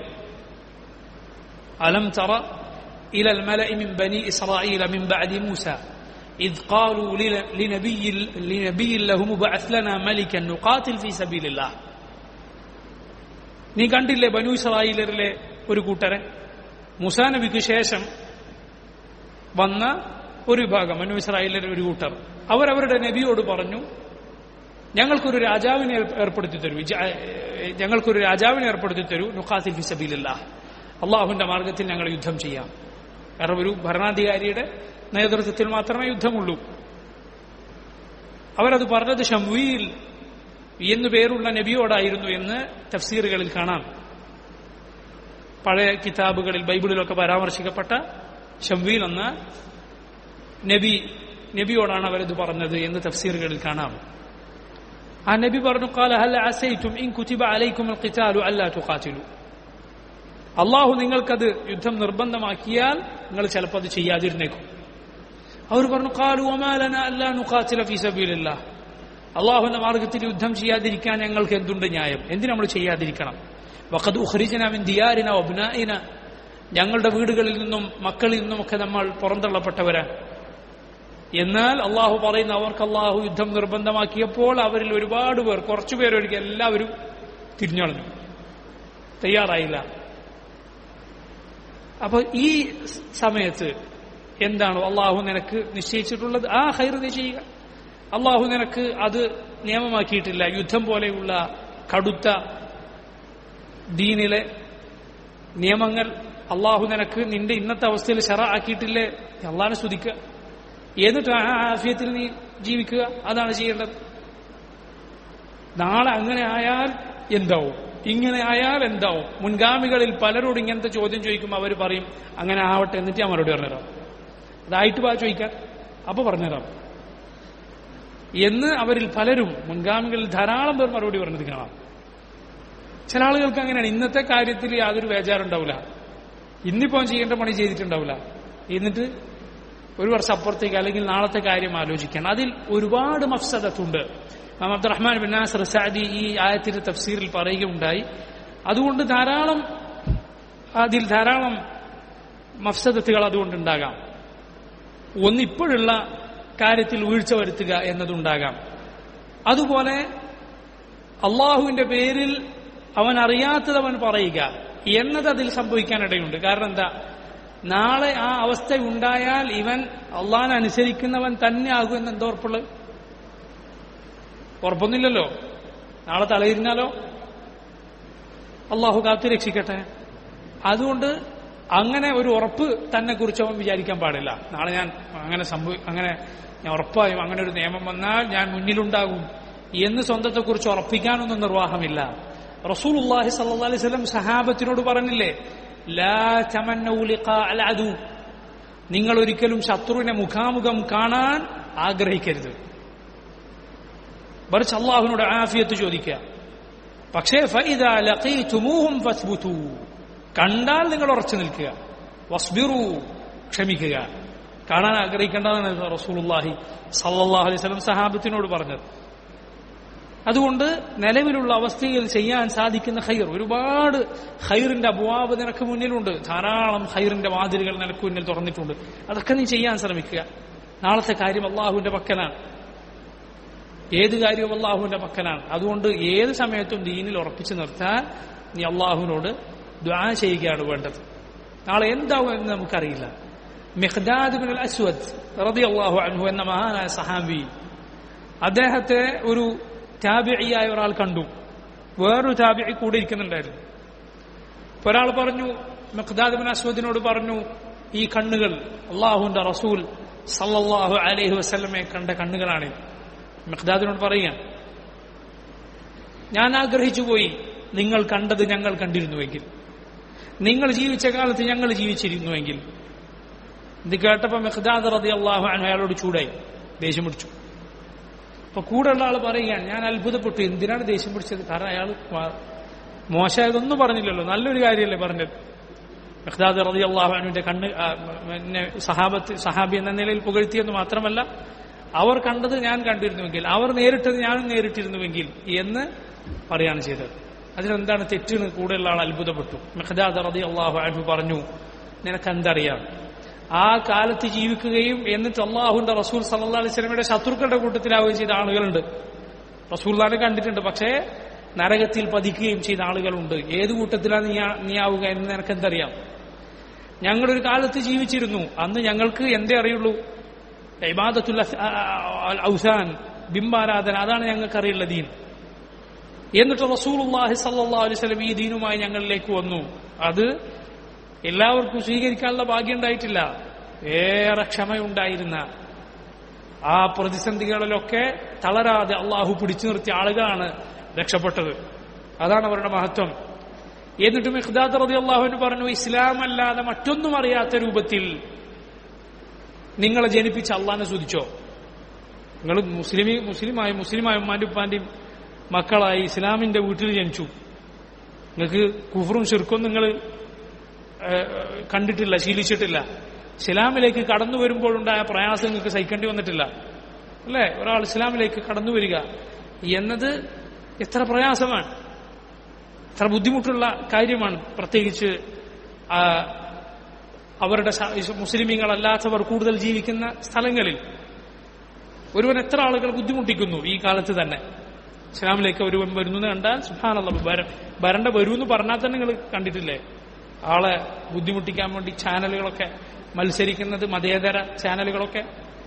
അലം തറ إلى الملأ من بني إسرائيل من بعد موسى إذ قالوا لل- لنبي لنبي لهم ابعث لنا ملكا نقاتل في سبيل الله നീ കണ്ടില്ലേ ബനു ഇസ്രായേലരിലെ ഒരു കൂട്ടരെ മുസാ നബിക്ക് ശേഷം വന്ന ഒരു വിഭാഗം ബനു ഇസ്രായേലരുടെ ഒരു കൂട്ടർ അവരവരുടെ നബിയോട് പറഞ്ഞു ഞങ്ങൾക്കൊരു രാജാവിനെ ഏർ- ഏർപ്പെടുത്തി തരൂ ജ- ഏഹ് ഞങ്ങൾക്കൊരു രാജാവിനെ ഏർപ്പെടുത്തി തരൂ നുഖാത്തിൽ ഫി സബീലില്ല അള്ളാഹുവിന്റെ മാർഗത്തിൽ ഞങ്ങൾ യുദ്ധം ചെയ്യാം കാരണം ഒരു ഭരണാധികാരിയുടെ നേതൃത്വത്തിൽ മാത്രമേ യുദ്ധമുള്ളൂ അവരത് പറഞ്ഞത് ഷംവീൽ എന്നു പേരുള്ള നബിയോടായിരുന്നു എന്ന് തഫ്സീറുകളിൽ കാണാം പഴയ കിതാബുകളിൽ ബൈബിളിലൊക്കെ പരാമർശിക്കപ്പെട്ട ഷംവീൽ എന്ന നബി നബിയോടാണ് അവരത് പറഞ്ഞത് എന്ന് തഫ്സീറുകളിൽ കാണാം ആ നബി പറഞ്ഞു قال هل عسيتم إن كتب عليكم القتال ألا تقاتلوا അള്ളാഹു നിങ്ങൾക്കത് യുദ്ധം നിർബന്ധമാക്കിയാൽ നിങ്ങൾ ചിലപ്പോൾ അത് ചെയ്യാതിരുന്നേക്കും അവർ പറഞ്ഞു കാലു ഒമാലന അല്ലാ നുഖാത്തില ഫീ സബീലില്ലാ അള്ളാഹുവിന്റെ മാർഗത്തിൽ യുദ്ധം ചെയ്യാതിരിക്കാൻ ഞങ്ങൾക്ക് എന്തുണ്ട് ന്യായം എന്തിനു നമ്മൾ ചെയ്യാതിരിക്കണം വഖദ് ഉഖ്രിജന മിൻ ദിയാരിന ഒബ്നായിന ഞങ്ങളുടെ വീടുകളിൽ നിന്നും മക്കളിൽ നിന്നുമൊക്കെ നമ്മൾ പുറന്തള്ളപ്പെട്ടവരാണ് എന്നാൽ അള്ളാഹു പറയുന്ന അവർക്ക് അള്ളാഹു യുദ്ധം നിർബന്ധമാക്കിയപ്പോൾ അവരിൽ ഒരുപാട് പേർ കുറച്ചു പേരൊഴികെ എല്ലാവരും തിരിഞ്ഞളഞ്ഞു തയ്യാറായില്ല അപ്പൊ ഈ സമയത്ത് എന്താണോ അള്ളാഹു നിനക്ക് നിശ്ചയിച്ചിട്ടുള്ളത് ആ ഹൈർ നീ ചെയ്യുക അള്ളാഹു നിനക്ക് അത് നിയമമാക്കിയിട്ടില്ല യുദ്ധം പോലെയുള്ള കടുത്ത ദീനിലെ നിയമങ്ങൾ അള്ളാഹു നിനക്ക് നിന്റെ ഇന്നത്തെ അവസ്ഥയിൽ ഷറ ആക്കിയിട്ടില്ലേ അള്ളാഹിനെ സ്തുതിക്കുക എന്നിട്ട് ആ ആഫിയത്തിൽ നീ ജീവിക്കുക അതാണ് ചെയ്യേണ്ടത് നാളെ അങ്ങനെ ആയാൽ എന്താവും ഇങ്ങനെ ആയാൽ എന്താവും മുൻഗാമികളിൽ പലരോട് ഇങ്ങനത്തെ ചോദ്യം ചോദിക്കുമ്പോൾ അവർ പറയും അങ്ങനെ ആവട്ടെ എന്നിട്ട് ഞാൻ മറുപടി പറഞ്ഞുതരാം അതായിട്ട് വാ ചോദിക്കാൻ അപ്പൊ പറഞ്ഞുതരാം എന്ന് അവരിൽ പലരും മുൻഗാമികളിൽ ധാരാളം പേർ മറുപടി പറഞ്ഞത് കാണാം ചില ആളുകൾക്ക് അങ്ങനെയാണ് ഇന്നത്തെ കാര്യത്തിൽ യാതൊരു വേജാറുണ്ടാവില്ല ഇന്നിപ്പോ അവൻ ചെയ്യേണ്ട പണി ചെയ്തിട്ടുണ്ടാവില്ല എന്നിട്ട് ഒരു വർഷം അപ്പുറത്തേക്ക് അല്ലെങ്കിൽ നാളത്തെ കാര്യം ആലോചിക്കണം അതിൽ ഒരുപാട് മഫ്സദത്തുണ്ട് ഇമാം അബ്ദുറഹ്മാൻ ബിൻ നാസർ സാദി ഈ ആയത്തിന്റെ തഫ്സീറിൽ പറയുകയുണ്ടായി അതുകൊണ്ട് ധാരാളം അതിൽ ധാരാളം മഫ്സദത്തുകൾ അതുകൊണ്ടുണ്ടാകാം ഒന്നിപ്പോഴുള്ള കാര്യത്തിൽ വീഴ്ച വരുത്തുക എന്നതുണ്ടാകാം അതുപോലെ അള്ളാഹുവിന്റെ പേരിൽ അവൻ അറിയാത്തത് അവൻ പറയുക എന്നത് അതിൽ സംഭവിക്കാനിടയുണ്ട് കാരണം എന്താ നാളെ ആ അവസ്ഥ ഉണ്ടായാൽ ഇവൻ അള്ളാഹിനെ അനുസരിക്കുന്നവൻ തന്നെ ആകും എന്ന് എന്താ ഉറപ്പുള്ളത് ഉറപ്പൊന്നുമില്ലല്ലോ നാളെ തലയിരുന്നാലോ അള്ളാഹു കാത്തു രക്ഷിക്കട്ടെ അതുകൊണ്ട് അങ്ങനെ ഒരു ഉറപ്പ് തന്നെ കുറിച്ച് അവൻ വിചാരിക്കാൻ പാടില്ല നാളെ ഞാൻ അങ്ങനെ സംഭവി അങ്ങനെ ഞാൻ ഉറപ്പായും അങ്ങനെ ഒരു നിയമം വന്നാൽ ഞാൻ മുന്നിലുണ്ടാകും എന്ന് സ്വന്തത്തെക്കുറിച്ച് ഉറപ്പിക്കാനൊന്നും നിർവാഹമില്ല റസൂലുള്ളാഹി സല്ലല്ലാഹു അലൈഹി വസല്ലം സഹാബത്തിനോട് പറഞ്ഞില്ലേ ലാ തമന്നൗ ലിഖാ അൽ അദു നിങ്ങൾ ഒരിക്കലും ശത്രുവിനെ മുഖാമുഖം കാണാൻ ആഗ്രഹിക്കരുത് മറിച്ച് അള്ളാഹുവിനോട് ആഫിയത്ത് ചോദിക്കുക പക്ഷേ ഫഇദാ ലഖീതുമൂഹും ഫസ്ബുതു കണ്ടാൽ നിങ്ങൾ ഉറച്ചു നിൽക്കുക വസ്ബിറു ക്ഷമിക്കുക കാണാൻ ആഗ്രഹിക്കേണ്ടതാണ് റസൂലുള്ളാഹി സല്ലല്ലാഹു അലൈഹി വസല്ലം സഹാബത്തിനോട് പറഞ്ഞത് അതുകൊണ്ട് നിലവിലുള്ള അവസ്ഥയിൽ ചെയ്യാൻ സാധിക്കുന്ന ഹൈർ ഒരുപാട് ഹൈറിന്റെ അപവാബ് നിനക്ക് മുന്നിലുണ്ട് ധാരാളം ഹൈറിന്റെ വാതിലുകൾ നിനക്ക് മുന്നിൽ തുറന്നിട്ടുണ്ട് അതൊക്കെ നീ ചെയ്യാൻ ശ്രമിക്കുക നാളത്തെ കാര്യം അള്ളാഹുവിന്റെ പക്കലാണ് ഏത് കാര്യവും അള്ളാഹുവിന്റെ പക്കലാണ് അതുകൊണ്ട് ഏത് സമയത്തും ദീനിൽ ഉറപ്പിച്ചു നിർത്താൻ നീ അള്ളാഹുവിനോട് ദ്വാ ചെയ്യുകയാണ് വേണ്ടത് നാളെ എന്താവും എന്ന് നമുക്കറിയില്ല മിഹ്ദാദ് ബിൻ അസ്വദ് റളിയല്ലാഹു അൻഹു എന്ന മഹാനായ സഹാബി അദ്ദേഹത്തെ ഒരു താബിയായ ഒരാൾ കണ്ടു വേറൊരു താബിഴി കൂടെ ഇരിക്കുന്നുണ്ടായിരുന്നു അപ്പൊ ഒരാൾ പറഞ്ഞു മിഖ്ദാദ് ബിൻ അസ്വദിനോട് പറഞ്ഞു ഈ കണ്ണുകൾ അള്ളാഹുന്റെ റസൂൽ സല്ലല്ലാഹു അലൈഹി വസല്ലമെ കണ്ട കണ്ണുകളാണ് മിഖ്ദാദിനോട് പറയുക ഞാൻ ആഗ്രഹിച്ചു പോയി നിങ്ങൾ കണ്ടത് ഞങ്ങൾ കണ്ടിരുന്നുവെങ്കിൽ നിങ്ങൾ ജീവിച്ച കാലത്ത് ഞങ്ങൾ ജീവിച്ചിരുന്നുവെങ്കിൽ ഇത് കേട്ടപ്പോ മെഹ്ദാദ് റതി അള്ളാഹു അയാളോട് ചൂടായി ദേഷ്യം പിടിച്ചു അപ്പൊ കൂടെയുള്ള ആൾ പറയുകയാണ് ഞാൻ അത്ഭുതപ്പെട്ടു എന്തിനാണ് ദേഷ്യം പിടിച്ചത് കാരണം അയാൾ മോശമായതൊന്നും പറഞ്ഞില്ലല്ലോ നല്ലൊരു കാര്യമല്ലേ പറഞ്ഞത് മെഹ്ദാദ് റതി അള്ളാഹുവിന്റെ കണ്ണ് ആ, എന്നെ സഹാബത്ത് സഹാബി എന്ന നിലയിൽ പുകഴ്ത്തിയെന്ന് മാത്രമല്ല അവർ കണ്ടത് ഞാൻ കണ്ടിരുന്നുവെങ്കിൽ അവർ നേരിട്ടത് ഞാനും നേരിട്ടിരുന്നുവെങ്കിൽ എന്ന് പറയാണ് ചെയ്തത് അതിനെന്താണ് തെറ്റെന്ന് കൂടെയുള്ള ആൾ അത്ഭുതപ്പെട്ടു മെഹ്ദാദ് റതി അള്ളാഹു അൻഹു പറഞ്ഞു നിനക്ക് എന്തറിയാം ആ കാലത്ത് ജീവിക്കുകയും എന്നിട്ട് അള്ളാഹുന്റെ റസൂൽ സല്ലാ അലൈഹി സ്വലമയുടെ ശത്രുക്കളുടെ കൂട്ടത്തിലാവുകയും ചെയ്ത ആളുകളുണ്ട് റസൂൽദാനെ കണ്ടിട്ടുണ്ട് പക്ഷേ നരകത്തിൽ പതിക്കുകയും ചെയ്ത ആളുകളുണ്ട് ഏത് കൂട്ടത്തിലാണ് നീ ആ- നീ ആവുക എന്ന് നിനക്ക് എന്തറിയാം ഞങ്ങളൊരു കാലത്ത് ജീവിച്ചിരുന്നു അന്ന് ഞങ്ങൾക്ക് എന്തേ അറിയുള്ളൂ ഇബാദത്തുൽ അസ്- ആ- ആ- ഔസാൻ ബിംബാരാധന അതാണ് ഞങ്ങൾക്കറിയുള്ള ദീൻ എന്നിട്ട് റസൂലുള്ളാഹി സല്ലല്ലാഹു അലൈഹി വസല്ലം ഈ ദീനുമായി ഞങ്ങളിലേക്ക് വന്നു അത് എല്ലാവർക്കും സ്വീകരിക്കാനുള്ള ഭാഗ്യം ഉണ്ടായിട്ടില്ല ഏറെ ക്ഷമയുണ്ടായിരുന്ന ആ പ്രതിസന്ധികളിലൊക്കെ തളരാതെ അള്ളാഹു പിടിച്ചു നിർത്തിയ ആളുകളാണ് രക്ഷപ്പെട്ടത് അതാണ് അവരുടെ മഹത്വം എന്നിട്ട് മിഖ്ദാദ് റതി അള്ളാഹുവിന് പറഞ്ഞു ഇസ്ലാം അല്ലാതെ മറ്റൊന്നും അറിയാത്ത രൂപത്തിൽ നിങ്ങളെ ജനിപ്പിച്ച അള്ളാഹിനെ സ്തുതിച്ചോ നിങ്ങൾ മുസ്ലിമി മുസ്ലിമായി മുസ്ലിമായ ഉമ്മാന്റെ ഉപ്പാന്റെയും മക്കളായി ഇസ്ലാമിന്റെ വീട്ടിൽ ജനിച്ചു നിങ്ങൾക്ക് കുഫറും ശിർക്കും നിങ്ങൾ കണ്ടിട്ടില്ല ശീലിച്ചിട്ടില്ല ഇസ്ലാമിലേക്ക് കടന്നു വരുമ്പോഴുണ്ടായ പ്രയാസം നിങ്ങൾക്ക് സഹിക്കേണ്ടി വന്നിട്ടില്ല അല്ലേ ഒരാൾ ഇസ്ലാമിലേക്ക് കടന്നു വരിക എന്നത് എത്ര പ്രയാസമാണ് എത്ര ബുദ്ധിമുട്ടുള്ള കാര്യമാണ് പ്രത്യേകിച്ച് ആ, അവരുടെ സ- മുസ്ലിമീങ്ങളല്ലാത്തവർ കൂടുതൽ ജീവിക്കുന്ന സ്ഥലങ്ങളിൽ ഒരുവൻ എത്ര ആളുകൾ ബുദ്ധിമുട്ടിക്കുന്നു ഈ കാലത്ത് തന്നെ ഇസ്ലാമിലേക്ക് ഒരുവൻ വരുന്നു എന്ന് കണ്ടാൽ സുഹാനുള്ള വരണ്ട വരൂ എന്ന് പറഞ്ഞാൽ തന്നെ നിങ്ങൾ കണ്ടിട്ടില്ലേ ആളെ ബുദ്ധിമുട്ടിക്കാൻ വേണ്ടി ചാനലുകളൊക്കെ മത്സരിക്കുന്നത് മതേതര ചാനലുകളൊക്കെ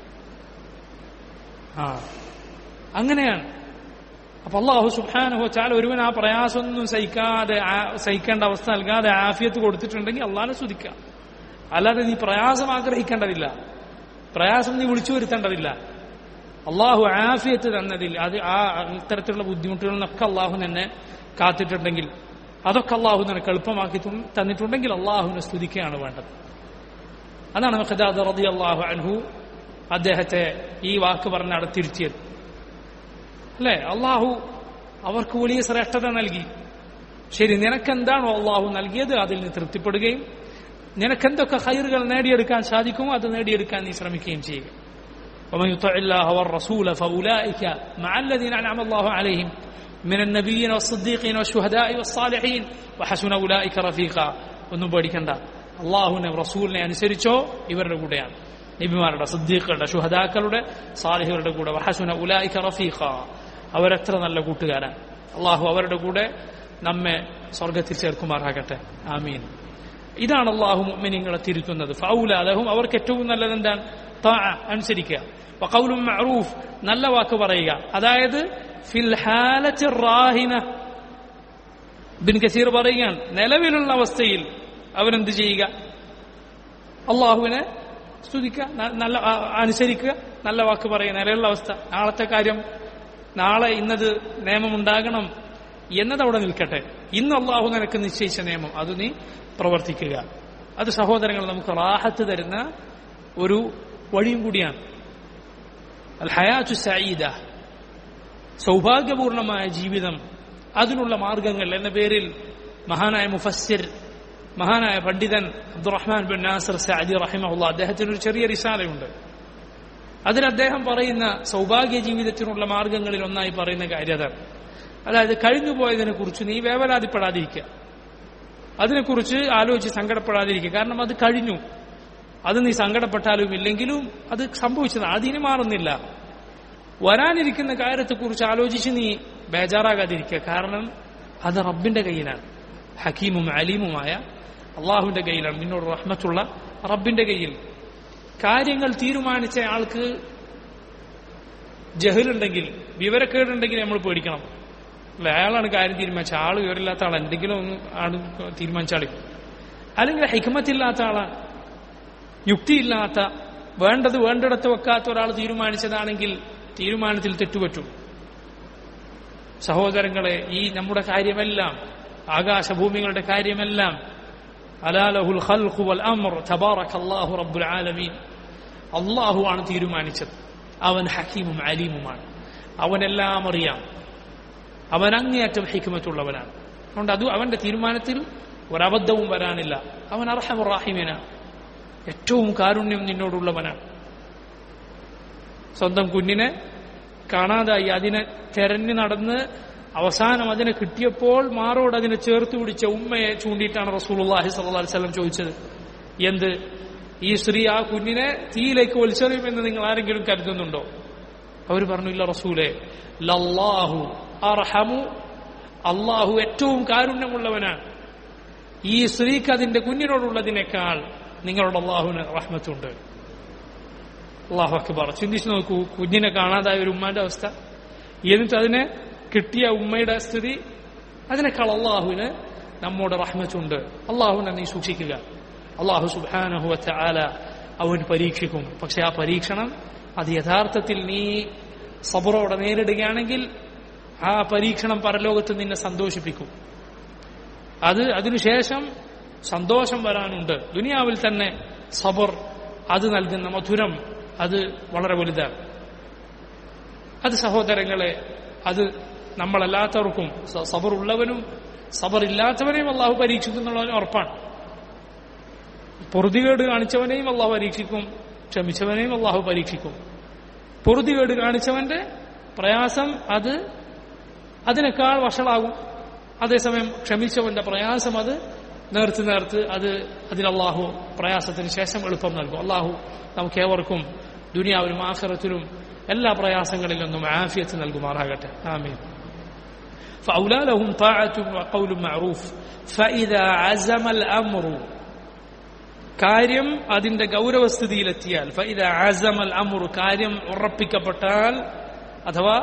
ആ അങ്ങനെയാണ് അപ്പൊ അള്ളാഹു സുബാനുഹോ ചാൽ ഒരുവൻ ആ പ്രയാസമൊന്നും സഹിക്കാതെ ആ- സഹിക്കേണ്ട അവസ്ഥ നൽകാതെ ആഫിയത്ത് കൊടുത്തിട്ടുണ്ടെങ്കിൽ അള്ളാഹിനെ സ്തുതിക്കാം അല്ലാതെ നീ പ്രയാസം ആഗ്രഹിക്കേണ്ടതില്ല പ്രയാസം നീ വിളിച്ചു വരുത്തേണ്ടതില്ല അള്ളാഹു ആഫിയത്ത് തന്നതിൽ അത് ആ ഇത്തരത്തിലുള്ള ബുദ്ധിമുട്ടുകളിൽ നിന്നൊക്കെ അള്ളാഹു നിന്നെ കാത്തിട്ടുണ്ടെങ്കിൽ അതൊക്കെ അള്ളാഹു നിനക്ക് എളുപ്പമാക്കി തു- തന്നിട്ടുണ്ടെങ്കിൽ അള്ളാഹുവിനെ സ്തുതിക്കുകയാണ് വേണ്ടത് അതാണ് മെഹദാദ് റതി അള്ളാഹു അൻഹു അദ്ദേഹത്തെ ഈ വാക്ക് പറഞ്ഞ് അവിടെ തിരുത്തിയത് അല്ലേ അള്ളാഹു അവർക്ക് വലിയ ശ്രേഷ്ഠത നൽകി ശരി നിനക്കെന്താണോ അള്ളാഹു നൽകിയത് അതിൽ നീ തൃപ്തിപ്പെടുകയും നിനക്കെന്തൊക്കെ ഹൈറുകൾ നേടിയെടുക്കാൻ സാധിക്കുമോ അത് നേടിയെടുക്കാൻ നീ ശ്രമിക്കുകയും ചെയ്യുക ومن يطع الله والرسول فأولئك مع الذين أنعم الله عليهم من النبيين والصديقين والشهداء والصالحين وحسن أولئك رفيقا ഒന്നും പേടിക്കണ്ട അള്ളാഹുവിനെ റസൂലിനെ അനുസരിച്ചോ ഇവരുടെ കൂടെയാണ് നബിമാരുടെ സിദ്ദീഖുകളുടെ ശുഹദാക്കളുടെ സാലിഹുകളുടെ കൂടെ വഹസുന ഉലായിക റഫീഖ അവരെത്ര നല്ല കൂട്ടുകാരാണ് അള്ളാഹു അവരുടെ കൂടെ നമ്മെ സ്വർഗത്തിൽ ചേർക്കുമാറാകട്ടെ ആമീൻ ഇതാണ് അള്ളാഹു മുഅ്മിനീങ്ങളെ തിരുത്തുന്നത് ഫൗലാലഹും അവർക്ക് ഏറ്റവും നല്ലത് എന്താണ് താ അനുസരിക്കുക വഖൗലും മഅറൂഫ് നല്ല വാക്ക് പറയുക അതായത് ഫിൽ ഹാലത്തി റാഹിന ബിൻ കസീർ പറയുകയാണ് നിലവിലുള്ള അവസ്ഥയിൽ അവരെന്ത് ചെയ്യുക അള്ളാഹുവിനെ സ്തുതിക്കുക ന- നല്ല ആ, അനുസരിക്കുക നല്ല വാക്ക് പറയുക നിലയുള്ള അവസ്ഥ നാളത്തെ കാര്യം നാളെ ഇന്നത് നിയമമുണ്ടാകണം എന്നത് അവിടെ നിൽക്കട്ടെ ഇന്ന് അള്ളാഹു നിനക്ക് നിശ്ചയിച്ച നിയമം അത് നീ പ്രവർത്തിക്കുക അത് സഹോദരങ്ങൾ നമുക്ക് റാഹത്ത് തരുന്ന ഒരു വഴിയും കൂടിയാണ് അൽ ഹയാത്തു സഈദ സൗഭാഗ്യപൂർണമായ ജീവിതം അതിനുള്ള മാർഗങ്ങൾ എന്ന പേരിൽ മഹാനായ മുഫസ്സിർ മഹാനായ പണ്ഡിതൻ അബ്ദുറഹ്മാൻ ബിൻ നാസർ സഅദി റഹിമഹുല്ല അദ്ദേഹത്തിന് ഒരു ചെറിയ റിസാലയുണ്ട് അതിൽ അദ്ദേഹം പറയുന്ന സൗഭാഗ്യ ജീവിതത്തിനുള്ള മാർഗങ്ങളിൽ ഒന്നായി പറയുന്ന കാര്യം അതാണ് അതായത് കഴിഞ്ഞുപോയതിനെ കുറിച്ച് നീ വേവലാതിപ്പെടാതിരിക്കുക അതിനെക്കുറിച്ച് ആലോചിച്ച് സങ്കടപ്പെടാതിരിക്കുക കാരണം അത് കഴിഞ്ഞു അത് നീ സങ്കടപ്പെട്ടാലും ഇല്ലെങ്കിലും അത് സംഭവിച്ചതാണ് അതിന് മാറുന്നില്ല വരാനിരിക്കുന്ന കാര്യത്തെക്കുറിച്ച് ആലോചിച്ച് നീ ബേജാറാകാതിരിക്കുക കാരണം അത് റബ്ബിന്റെ കയ്യിലാണ് ഹക്കീമും അലീമുമായ അള്ളാഹുവിന്റെ കയ്യിലാണ് നിന്നോട് റഹ്മത്തുള്ള റബ്ബിന്റെ കയ്യിൽ കാര്യങ്ങൾ തീരുമാനിച്ച ആൾക്ക് ജഹലുണ്ടെങ്കിൽ വിവരക്കേടുണ്ടെങ്കിൽ നമ്മൾ പേടിക്കണം അല്ല അയാളാണ് കാര്യം തീരുമാനിച്ച ആള് വിവരമില്ലാത്ത ആൾ എന്തെങ്കിലും ഒന്ന് ആണ് തീരുമാനിച്ചാളി അല്ലെങ്കിൽ ഹിക്മത്തില്ലാത്ത ആളാണ് യുക്തിയില്ലാത്ത വേണ്ടത് വേണ്ടിടത്ത് വെക്കാത്ത ഒരാൾ തീരുമാനിച്ചതാണെങ്കിൽ തീരുമാനത്തിൽ തെറ്റുപറ്റും സഹോദരങ്ങളെ ഈ നമ്മുടെ കാര്യമെല്ലാം ആകാശഭൂമികളുടെ കാര്യമെല്ലാം അലാലഹുൽ ഖൽഖു വൽ അംർ തബാറകല്ലാഹു റബ്ബുൽ ആലമീൻ അള്ളാഹു ആണ് തീരുമാനിച്ചത് അവൻ ഹക്കീമും അലീമുമാണ് അവനെല്ലാം അറിയാം അവൻ അങ്ങേയറ്റം ഹിക്മത്തുള്ളവനാണ് അതുകൊണ്ട് അത് അവന്റെ തീരുമാനത്തിൽ ഒരബദ്ധവും വരാനില്ല അവൻ അർഹമുറാഹിമനാണ് ഏറ്റവും കാരുണ്യം നിന്നോടുള്ളവനാണ് സ്വന്തം കുഞ്ഞിനെ കാണാതായി അതിനെ തെരഞ്ഞു നടന്ന് അവസാനം അതിനെ കിട്ടിയപ്പോൾ മാറോട് അതിനെ ചേർത്ത് പിടിച്ച ഉമ്മയെ ചൂണ്ടിയിട്ടാണ് റസൂലുള്ളാഹി സ്വല്ലല്ലാഹി അലൈഹി വസല്ലം ചോദിച്ചത് എന്ത് ഈ സ്ത്രീ ആ കുഞ്ഞിനെ തീയിലേക്ക് വലിച്ചെറിയുമെന്ന് നിങ്ങൾ ആരെങ്കിലും കരുതുന്നുണ്ടോ അവർ പറഞ്ഞു ഇല്ല റസൂലെ ലല്ലാഹു അർഹമു അള്ളാഹു ഏറ്റവും കാരുണ്യമുള്ളവനാണ് ഈ സ്ത്രീക്ക് അതിന്റെ കുഞ്ഞിനോടുള്ളതിനേക്കാൾ നിങ്ങളുടെ അള്ളാഹുവിന് റഹ്മത്തുണ്ട് അള്ളാഹു അക്ബർ ചിന്തിച്ചു നോക്കൂ കുഞ്ഞിനെ കാണാതായ ഒരു ഉമ്മാന്റെ അവസ്ഥ എന്നിട്ട് അതിനെ കിട്ടിയ ഉമ്മയുടെ സ്ഥിതി അതിനേക്കാൾ അള്ളാഹുവിന് നമ്മോട് റഹ്മത്തുണ്ട് അള്ളാഹുവിനെ നീ സൂക്ഷിക്കുക അള്ളാഹു സുബാനഹുവറ്റ ആല അവൻ പരീക്ഷിക്കും പക്ഷെ ആ പരീക്ഷണം അത് യഥാർത്ഥത്തിൽ നീ സബറോടെ നേരിടുകയാണെങ്കിൽ ആ പരീക്ഷണം പരലോകത്ത് നിന്നെ സന്തോഷിപ്പിക്കും അത് അതിനുശേഷം സന്തോഷം വരാനുണ്ട് ദുനിയാവിൽ തന്നെ സബർ അത് നൽകുന്ന മധുരം അത് വളരെ വലുതാണ് അത് സഹോദരങ്ങളെ അത് നമ്മളല്ലാത്തവർക്കും സ- സബർ ഉള്ളവനും സബർ ഇല്ലാത്തവനെയും അള്ളാഹു പരീക്ഷിക്കുന്നുള്ളതിന് ഉറപ്പാണ് പൊറുതികേട് കാണിച്ചവനെയും അള്ളാഹു പരീക്ഷിക്കും ക്ഷമിച്ചവനെയും അള്ളാഹു പരീക്ഷിക്കും പൊറുതികേട് കാണിച്ചവന്റെ പ്രയാസം അത് അതിനേക്കാൾ വഷളാകും അതേസമയം ക്ഷമിച്ചവന്റെ പ്രയാസം അത് നേർത്ത് നേർത്ത് അത് അതിൽ അള്ളാഹു പ്രയാസത്തിന് ശേഷം എളുപ്പം നൽകും അള്ളാഹു നമുക്ക് ഏവർക്കും ദുനിയാവിലും ആഖിറത്തിലും എല്ലാ പ്രയാസങ്ങളിൽ നിന്നും ആഫിയത്ത് നൽകുമാറാകട്ടെ ആമീൻ فأولى لهم طاعة وقول معروف فإذا عزم الأمر കാര്യം അതിന്റെ ഗൗരവസ്ഥിതിയിലെത്തിയാൽ ഫൈദ ആസമൽ അമുറു കാര്യം ഉറപ്പിക്കപ്പെട്ടാൽ അഥവാ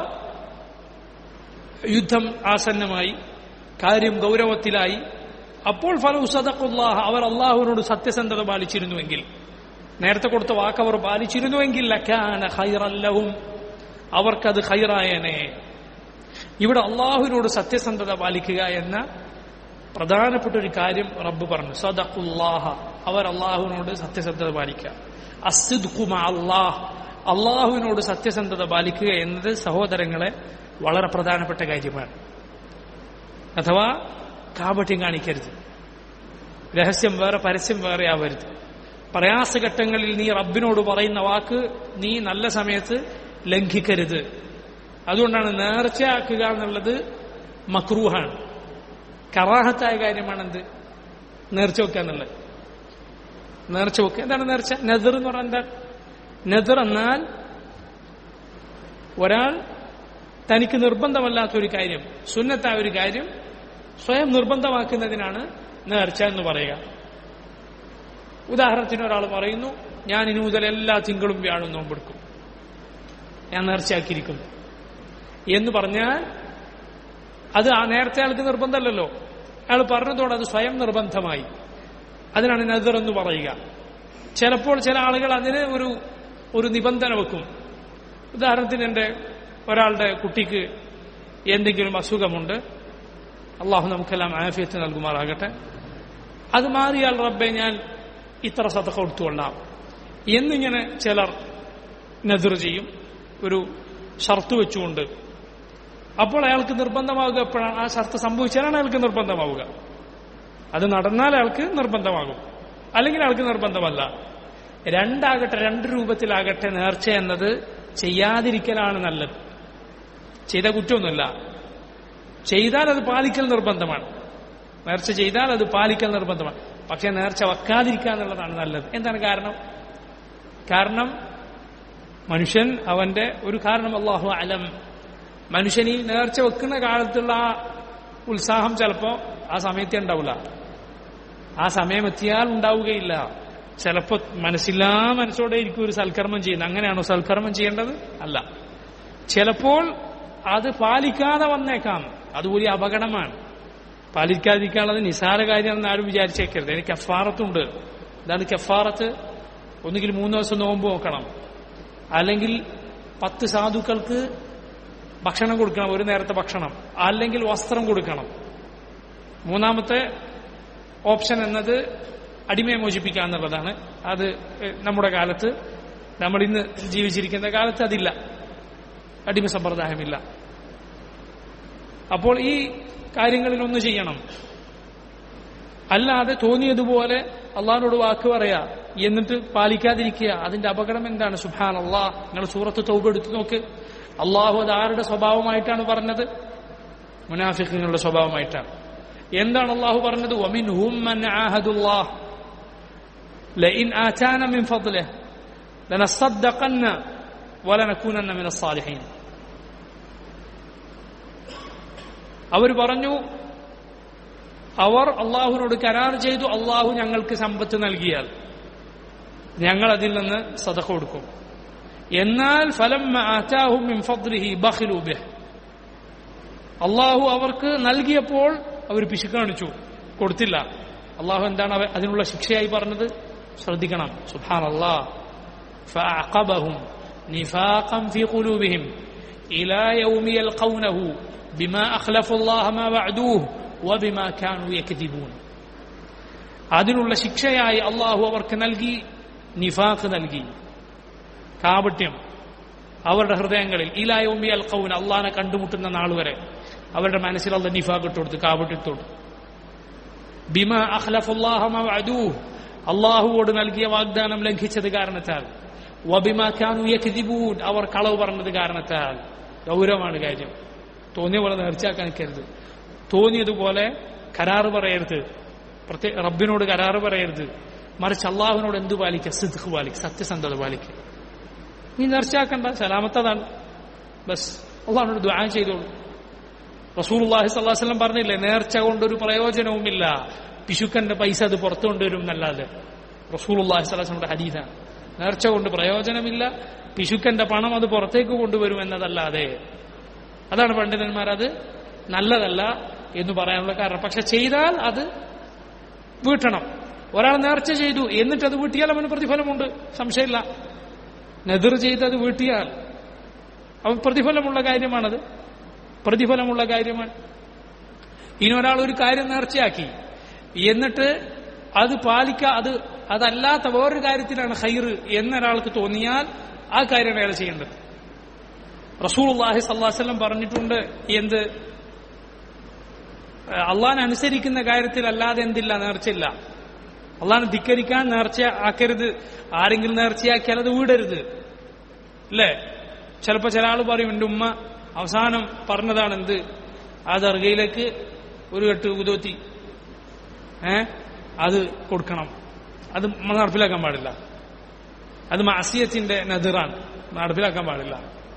യുദ്ധം ആസന്നമായി കാര്യം ഗൗരവത്തിലായി അപ്പോൾ ഫലു സദഖുല്ലാഹ അവർ അള്ളാഹുവിനോട് സത്യസന്ധത പാലിച്ചിരുന്നുവെങ്കിൽ നേരത്തെ കൊടുത്ത വാക്ക് അവർ പാലിച്ചിരുന്നുവെങ്കിൽ ലക്കാന ഖൈറല്ലഹും അവർക്കത് ഖൈറായനെ ഇവിടെ അള്ളാഹുവിനോട് സത്യസന്ധത പാലിക്കുക എന്ന പ്രധാനപ്പെട്ട ഒരു കാര്യം റബ്ബ് പറഞ്ഞു സദഖുല്ലാഹ അവർ അള്ളാഹുവിനോട് സത്യസന്ധത പാലിക്കുക അസിദ്ഖുമ അള്ളാഹ് അള്ളാഹുവിനോട് സത്യസന്ധത പാലിക്കുക എന്നത് സഹോദരങ്ങളെ വളരെ പ്രധാനപ്പെട്ട കാര്യമാണ് അഥവാ കാപട്യം കാണിക്കരുത് രഹസ്യം വേറെ പരസ്യം വേറെ ആവരുത് പ്രയാസഘട്ടങ്ങളിൽ നീ റബ്ബിനോട് പറയുന്ന വാക്ക് നീ നല്ല സമയത്ത് ലംഘിക്കരുത് അതുകൊണ്ടാണ് നേർച്ചയാക്കുക എന്നുള്ളത് മക്രൂഹാണ് കറാഹത്തായ കാര്യമാണെന്ത് നേർച്ച വെക്കുക എന്നുള്ളത് നേർച്ച വെക്കുക എന്താണ് നേർച്ച നെതിർ എന്ന് പറഞ്ഞാൽ എന്താ നെതിർ എന്നാൽ ഒരാൾ തനിക്ക് നിർബന്ധമല്ലാത്തൊരു കാര്യം സുന്നത്തായ ഒരു കാര്യം സ്വയം നിർബന്ധമാക്കുന്നതിനാണ് നേർച്ച എന്ന് പറയുക ഉദാഹരണത്തിന് ഒരാൾ പറയുന്നു ഞാൻ ഇനി മുതൽ എല്ലാ തിങ്കളും വ്യാഴും നോമ്പെടുക്കും ഞാൻ നേർച്ചയാക്കിയിരിക്കുന്നു എന്ന് പറഞ്ഞാൽ അത് ആ നേരത്തെ ആൾക്ക് നിർബന്ധമല്ലല്ലോ അയാൾ പറഞ്ഞതോടെ അത് സ്വയം നിർബന്ധമായി അതിനാണ് നദർ എന്ന് പറയുക ചിലപ്പോൾ ചില ആളുകൾ അതിന് ഒരു ഒരു നിബന്ധന വെക്കും ഉദാഹരണത്തിന് എൻ്റെ ഒരാളുടെ കുട്ടിക്ക് എന്തെങ്കിലും അസുഖമുണ്ട് അള്ളാഹു നമുക്കെല്ലാം ആഫിയത്ത് നൽകുമാറാകട്ടെ അത് മാറിയാൽ റബ്ബെ ഞാൻ ഇത്ര സതക്ക കൊടുത്തുകൊള്ളാം എന്നിങ്ങനെ ചിലർ നെതിർ ചെയ്യും ഒരു ഷർത്ത് വെച്ചുകൊണ്ട് അപ്പോൾ അയാൾക്ക് നിർബന്ധമാവുക എപ്പോഴാണ് ആ ഷർത്ത് സംഭവിച്ചാലാണ് അയാൾക്ക് നിർബന്ധമാവുക അത് നടന്നാൽ അയാൾക്ക് നിർബന്ധമാകും അല്ലെങ്കിൽ അയാൾക്ക് നിർബന്ധമല്ല രണ്ടാകട്ടെ രണ്ട് രൂപത്തിലാകട്ടെ നേർച്ച എന്നത് ചെയ്യാതിരിക്കലാണ് നല്ലത് ചെയ്ത കുറ്റമൊന്നുമില്ല ചെയ്താൽ അത് പാലിക്കൽ നിർബന്ധമാണ് നേർച്ച ചെയ്താൽ അത് പാലിക്കൽ നിർബന്ധമാണ് പക്ഷെ നേർച്ച വെക്കാതിരിക്കുക എന്നുള്ളതാണ് നല്ലത് എന്താണ് കാരണം കാരണം മനുഷ്യൻ അവന്റെ ഒരു കാരണം അള്ളാഹു അലം മനുഷ്യൻ ഈ നേർച്ച വെക്കുന്ന കാലത്തുള്ള ആ ഉത്സാഹം ചിലപ്പോ ആ സമയത്തേ ഉണ്ടാവില്ല ആ സമയം എത്തിയാൽ ഉണ്ടാവുകയില്ല ചിലപ്പോ മനസ്സില്ലാ മനസ്സോടെ ഇരിക്കും ഒരു സൽക്കർമ്മം ചെയ്യുന്നത് അങ്ങനെയാണോ സൽക്കർമ്മം ചെയ്യേണ്ടത് അല്ല ചിലപ്പോൾ അത് പാലിക്കാതെ വന്നേക്കാം അത് വലിയ അപകടമാണ് പാലിക്കാതിരിക്കാനുള്ളത് നിസാര കാര്യമെന്ന് ആരും വിചാരിച്ചേക്കരുത് എനിക്ക് കഫാറത്തുണ്ട് ഇതാണ് കഫാറത്ത് ഒന്നുകിൽ മൂന്ന് ദിവസം നോമ്പ് നോക്കണം അല്ലെങ്കിൽ പത്ത് സാധുക്കൾക്ക് ഭക്ഷണം കൊടുക്കണം ഒരു നേരത്തെ ഭക്ഷണം അല്ലെങ്കിൽ വസ്ത്രം കൊടുക്കണം മൂന്നാമത്തെ ഓപ്ഷൻ എന്നത് അടിമയെ മോചിപ്പിക്കുക എന്നുള്ളതാണ് അത് നമ്മുടെ കാലത്ത് നമ്മൾ ഇന്ന് ജീവിച്ചിരിക്കുന്ന കാലത്ത് അതില്ല അടിമ സമ്പ്രദായമില്ല അപ്പോൾ ഈ കാര്യങ്ങളിൽ ഒന്ന് ചെയ്യണം അല്ലാതെ തോന്നിയതുപോലെ അള്ളാഹിനോട് വാക്ക് പറയാ എന്നിട്ട് പാലിക്കാതിരിക്കുക അതിന്റെ അപകടം എന്താണ് സുഹാൻ അള്ളാഹ് നിങ്ങൾ സൂറത്ത് തൗബ എടുത്തു നോക്ക് അള്ളാഹു അത് ആരുടെ സ്വഭാവമായിട്ടാണ് പറഞ്ഞത് മുനാഫിഖുകളുടെ സ്വഭാവമായിട്ടാണ് എന്താണ് അള്ളാഹു പറഞ്ഞത് വമിൻ ഹുമ്മൻ ആഹദുല്ലാഹ് لئن آتانا من فضله لنصدقن ولنكونن من الصالحين അവർ പറഞ്ഞു അവർ അള്ളാഹുവിനോട് കരാർ ചെയ്തു അള്ളാഹു ഞങ്ങൾക്ക് സമ്പത്ത് നൽകിയാൽ ഞങ്ങൾ അതിൽ നിന്ന് സദഖ കൊടുക്കും എന്നാൽ ഫലം അള്ളാഹു അവർക്ക് നൽകിയപ്പോൾ അവർ പിശുക്കാണിച്ചു കൊടുത്തില്ല അള്ളാഹു എന്താണ് അതിനുള്ള ശിക്ഷയായി പറഞ്ഞത് ശ്രദ്ധിക്കണം സുഹാൻ അള്ളാഹും نفاقا في قلوبهم إلى يوم يلقونه بما أخلفوا الله ما وعدوه وبما كانوا يكذبون അതിനുള്ള ശിക്ഷയായി അള്ളാഹു അവർക്ക് നൽകി നിഫാഖ് നൽകി കാപട്യം അവരുടെ ഹൃദയങ്ങളിൽ ഇലായോമി അൽ കൗൻ അള്ളാഹിനെ കണ്ടുമുട്ടുന്ന നാൾ വരെ അവരുടെ മനസ്സിൽ അള്ള നിഫാഖ് ഇട്ടുകൊടുത്തു കാപട്യത്തോട് ബിമ അഖ്ലഫുല്ലാഹു അള്ളാഹുവോട് നൽകിയ വാഗ്ദാനം ലംഘിച്ചത് കാരണത്താൽ വബിമ കാനു യക്ദിബൂൻ അവർ കളവ് പറഞ്ഞത് കാരണത്താൽ ഗൗരവമാണ് കാര്യം തോന്നിയ പോലെ നേർച്ചയാക്കാൻ നിൽക്കരുത് തോന്നിയതുപോലെ കരാറ് പറയരുത് പ്രത്യേക റബ്ബിനോട് കരാറ് പറയരുത് മറിച്ച് അള്ളാഹുവിനോട് എന്ത് പാലിക്കുക സിദ്ഖ് പാലിക്കുക സത്യസന്ധത പാലിക്കുക നീ നേർച്ചയാക്കണ്ട സലാമത്തതാണ് ബസ് അള്ളാഹിനോട് ദ്വാ ചെയ്തോളൂ റസൂൽ അള്ളാഹി സ്വല്ലാസ്ലം പറഞ്ഞില്ലേ നേർച്ച കൊണ്ടൊരു പ്രയോജനവുമില്ല പിശുക്കന്റെ പൈസ അത് പുറത്തു കൊണ്ടുവരും എന്നല്ലാതെ റസൂൽ അള്ളാഹി സ്വലാസ്ലമിന്റെ ഹദീസാണ് നേർച്ച കൊണ്ട് പ്രയോജനമില്ല പിശുക്കന്റെ പണം അത് പുറത്തേക്ക് കൊണ്ടുവരും എന്നതല്ലാതെ അതാണ് പണ്ഡിതന്മാർ അത് നല്ലതല്ല എന്ന് പറയാനുള്ള കാരണം പക്ഷെ ചെയ്താൽ അത് വീട്ടണം ഒരാൾ നേർച്ച ചെയ്തു എന്നിട്ട് അത് വീട്ടിയാൽ അവന് പ്രതിഫലമുണ്ട് സംശയമില്ല നെതിർ ചെയ്ത് അത് വീട്ടിയാൽ അവൻ പ്രതിഫലമുള്ള കാര്യമാണത് പ്രതിഫലമുള്ള കാര്യമാണ് ഇനി ഒരാൾ ഒരു കാര്യം നേർച്ചയാക്കി എന്നിട്ട് അത് പാലിക്ക അത് അതല്ലാത്ത വേറൊരു കാര്യത്തിലാണ് ഹൈർ എന്നൊരാൾക്ക് തോന്നിയാൽ ആ കാര്യമാണ് അയാൾ ചെയ്യേണ്ടത് റസൂൽ അള്ളാഹി സല്ലാസ്ലം പറഞ്ഞിട്ടുണ്ട് എന്ത് അള്ളാൻ അനുസരിക്കുന്ന കാര്യത്തിൽ അല്ലാതെ എന്തില്ല നേർച്ചയില്ല അള്ളാനെ ധിക്കരിക്കാൻ നേർച്ച ആക്കരുത് ആരെങ്കിലും നേർച്ചയാക്കിയാൽ അത് വീടരുത് അല്ലേ ചിലപ്പോ ചില ആൾ പറയും എന്റെ ഉമ്മ അവസാനം പറഞ്ഞതാണ് എന്ത് ആ ദർഗയിലേക്ക് ഒരു കെട്ട് ഉദോത്തി ഏ അത് കൊടുക്കണം അത് നടപ്പിലാക്കാൻ പാടില്ല അത് മാസിയത്തിന്റെ നദിറാണ് നടപ്പിലാക്കാൻ പാടില്ല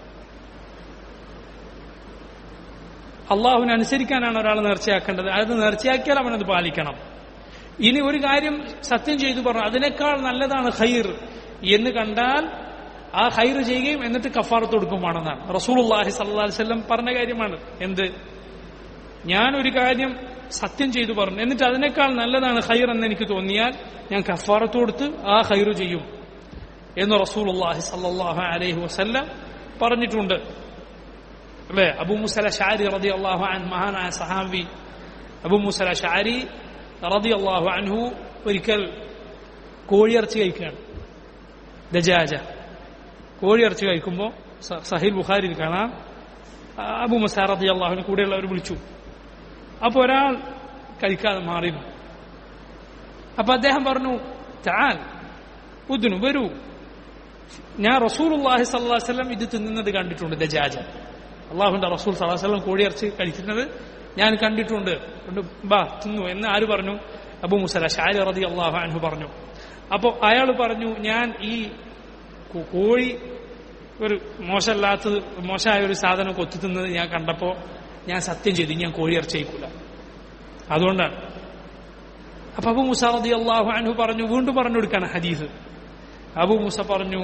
അള്ളാഹുവിനെ അനുസരിക്കാനാണ് ഒരാൾ നേർച്ചയാക്കേണ്ടത് അത് നേർച്ചയാക്കിയാൽ അവനത് പാലിക്കണം ഇനി ഒരു കാര്യം സത്യം ചെയ്തു പറഞ്ഞു അതിനേക്കാൾ നല്ലതാണ് ഹൈർ എന്ന് കണ്ടാൽ ആ ഹൈർ ചെയ്യുകയും എന്നിട്ട് കഫാറത്ത് കൊടുക്കുമാണെന്നാണ് റസൂൽ അള്ളാഹി സല്ലാ വല്ലം പറഞ്ഞ കാര്യമാണ് എന്ത് ഞാൻ ഒരു കാര്യം സത്യം ചെയ്തു പറഞ്ഞു എന്നിട്ട് അതിനേക്കാൾ നല്ലതാണ് ഖൈർ എന്ന് എനിക്ക് തോന്നിയാൽ ഞാൻ കഫാറത്ത് കൊടുത്ത് ആ ഖൈർ ചെയ്യും എന്ന് റസൂലുള്ളാഹി സല്ലല്ലാഹു അലൈഹി വസല്ലം പറഞ്ഞിട്ടുണ്ട് അല്ലേ അബൂ മുസല ഷാരി റതി അള്ളാഹു അൻ മഹാനായ സഹാബി അബൂ മുസല ഷാരി റതി അള്ളാഹു അൻഹു ഒരിക്കൽ കോഴിയിറച്ചി കഴിക്കുകയാണ് ദജാജ കോഴിയിറച്ചി കഴിക്കുമ്പോൾ സഹീൽ ബുഖാരിൽ കാണാം അബു മുസാ റതി അള്ളാഹുവിനെ കൂടെയുള്ളവർ വിളിച്ചു അപ്പൊ ഒരാൾ കഴിക്കാതെ മാറിയിരുന്നു അപ്പൊ അദ്ദേഹം പറഞ്ഞു ചാൽ ഉദ്നു വരൂ ഞാൻ റസൂലുള്ളാഹി സ്വല്ലല്ലാഹി അലൈഹി വസല്ലം ഇത് തിന്നുന്നത് കണ്ടിട്ടുണ്ട് ദജാജ അള്ളാഹുന്റെ റസൂൽ സ്വല്ലല്ലാഹി അലൈഹി വസല്ലം കോഴിയിറച്ചി കഴിക്കുന്നത് ഞാൻ കണ്ടിട്ടുണ്ട് കൊണ്ട് ബാ തിന്നു എന്ന് ആര് പറഞ്ഞു അബു മുസല ഷാരി റതി അള്ളാഹു അൻഹു പറഞ്ഞു അപ്പോൾ അയാൾ പറഞ്ഞു ഞാൻ ഈ കോ- കോഴി ഒരു മോശമല്ലാത്തത് മോശമായ ഒരു സാധനം കൊത്തി തിന്നത് ഞാൻ കണ്ടപ്പോ ഞാൻ സത്യം ചെയ്തു ഞാൻ കോഴി ഇറച്ചി കഴിക്കൂല അതുകൊണ്ടാണ് അപ്പൊ അബു മുസ റതി അള്ളാഹു അൻഹു പറഞ്ഞു വീണ്ടും പറഞ്ഞു കൊടുക്കാണ് ഹദീസ് അബു മുസ പറഞ്ഞു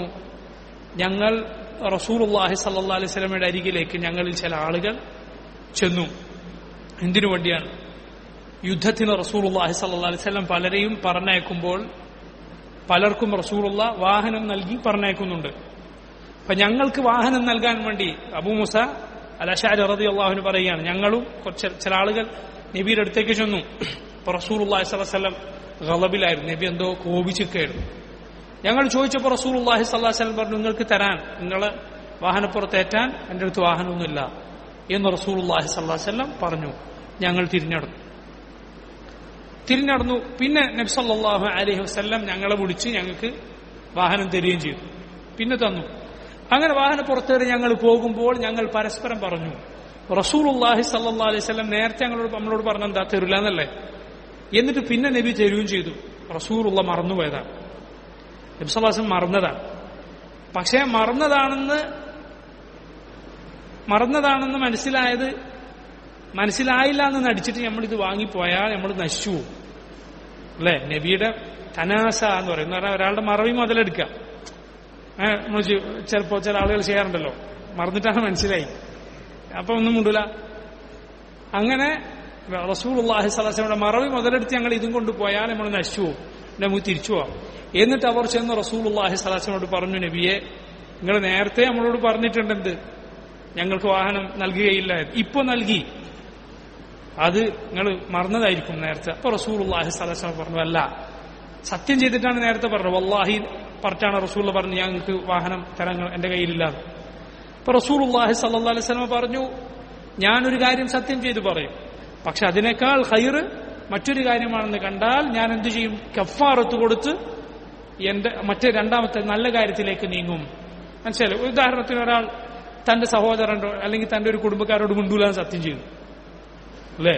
ഞങ്ങൾ റസൂലുള്ളാഹി സല്ലല്ലാഹു അലൈഹി വസല്ലമയുടെ അരികിലേക്ക് ഞങ്ങളിൽ ചില ആളുകൾ ചെന്നു എന്തിനു വേണ്ടിയാണ് യുദ്ധത്തിന് റസൂലുള്ളാഹി സല്ലല്ലാഹു അലൈഹി വസല്ലം പലരെയും പറഞ്ഞയക്കുമ്പോൾ പലർക്കും റസൂലുള്ള വാഹനം നൽകി പറഞ്ഞയക്കുന്നുണ്ട് അപ്പൊ ഞങ്ങൾക്ക് വാഹനം നൽകാൻ വേണ്ടി അബൂ മുസ അലഷാരി റതി അള്ളാഹുവിന് പറയുകയാണ് ഞങ്ങളും കുറച്ച് ചില ആളുകൾ നബിയുടെ അടുത്തേക്ക് ചെന്നു അപ്പൊ റസൂൽ അള്ളാഹി സ്വലം ഗളബിലായിരുന്നു നബി എന്തോ കോപിച്ചിരിക്കുകയായിരുന്നു ഞങ്ങൾ ചോദിച്ചപ്പോൾ റസൂൽ അള്ളാഹി സ്വല്ലാ വല്ലം പറഞ്ഞു നിങ്ങൾക്ക് തരാൻ നിങ്ങളെ വാഹനപ്പുറത്തേറ്റാൻ എൻ്റെ അടുത്ത് വാഹനമൊന്നുമില്ല എന്ന് റസൂൽ അള്ളാഹി സ്വല്ലാ വല്ലം പറഞ്ഞു ഞങ്ങൾ തിരിഞ്ഞടന്നു തിരിഞ്ഞടന്നു പിന്നെ നബി സല്ലല്ലാഹു അലൈഹി വസല്ലം ഞങ്ങളെ വിളിച്ച് ഞങ്ങൾക്ക് വാഹനം തരികയും ചെയ്തു പിന്നെ തന്നു അങ്ങനെ വാഹന പുറത്തേറി ഞങ്ങൾ പോകുമ്പോൾ ഞങ്ങൾ പരസ്പരം പറഞ്ഞു റസൂലുള്ളാഹി സല്ലല്ലാഹു അലൈഹി വസല്ലം നേരത്തെ ഞങ്ങളോട് നമ്മളോട് പറഞ്ഞ എന്താ തരില്ല എന്നല്ലേ എന്നിട്ട് പിന്നെ നബി തരുകയും ചെയ്തു റസൂലുള്ള മറന്നുപോയതാണ് നബി സല്ലാസം മറന്നതാണ് പക്ഷേ മറന്നതാണെന്ന് മറന്നതാണെന്ന് മനസ്സിലായത് മനസ്സിലായില്ല എന്ന് നടിച്ചിട്ട് നമ്മളിത് വാങ്ങിപ്പോയാൽ നമ്മൾ നശിച്ചു പോകും അല്ലേ നബിയുടെ തനാസ എന്ന് പറയുന്ന പറഞ്ഞാൽ ഒരാളുടെ മറവി മുതലെടുക്കുക നമ്മൾ ചിലപ്പോ ചില ആളുകൾ ചെയ്യാറുണ്ടല്ലോ മറന്നിട്ടാണ് മനസ്സിലായി അപ്പൊ ഒന്നും മുണ്ടൂല അങ്ങനെ റസൂൽ അള്ളാഹി സ്വലാസ്ലയുടെ മറവി മുതലെടുത്ത് ഞങ്ങൾ ഇതും കൊണ്ടുപോയാൽ നമ്മൾ നശിച്ചു പോകും നമുക്ക് തിരിച്ചു പോവാം എന്നിട്ട് അവർ ചെന്ന് റസൂൽ അള്ളാഹി സ്വലാസ്ലനോട് പറഞ്ഞു നബിയെ നിങ്ങൾ നേരത്തെ നമ്മളോട് പറഞ്ഞിട്ടുണ്ടെന്ത് ഞങ്ങൾക്ക് വാഹനം നൽകുകയില്ല ഇപ്പൊ നൽകി അത് നിങ്ങൾ മറന്നതായിരിക്കും നേരത്തെ അപ്പൊ റസൂൽ അള്ളാഹി സ്വലാസ്ലം പറഞ്ഞു അല്ല സത്യം ചെയ്തിട്ടാണ് നേരത്തെ പറഞ്ഞത് വല്ലാഹി പറഞ്ഞാണ് റസൂൽ പറഞ്ഞു ഞങ്ങൾക്ക് വാഹനം തരാൻ എന്റെ കയ്യിലില്ല അപ്പൊ റസൂൽ അള്ളാഹി സല്ലാ അലൈഹി സ്വലമ പറഞ്ഞു ഞാനൊരു കാര്യം സത്യം ചെയ്തു പറയും പക്ഷെ അതിനേക്കാൾ ഹൈറ് മറ്റൊരു കാര്യമാണെന്ന് കണ്ടാൽ ഞാൻ എന്തു ചെയ്യും കഫാറത്ത് കൊടുത്ത് എന്റെ മറ്റേ രണ്ടാമത്തെ നല്ല കാര്യത്തിലേക്ക് നീങ്ങും മനസ്സിലായി ഉദാഹരണത്തിന് ഒരാൾ തന്റെ സഹോദരനോ അല്ലെങ്കിൽ തന്റെ ഒരു കുടുംബക്കാരോട് മിണ്ടൂലാൻ സത്യം ചെയ്തു അല്ലേ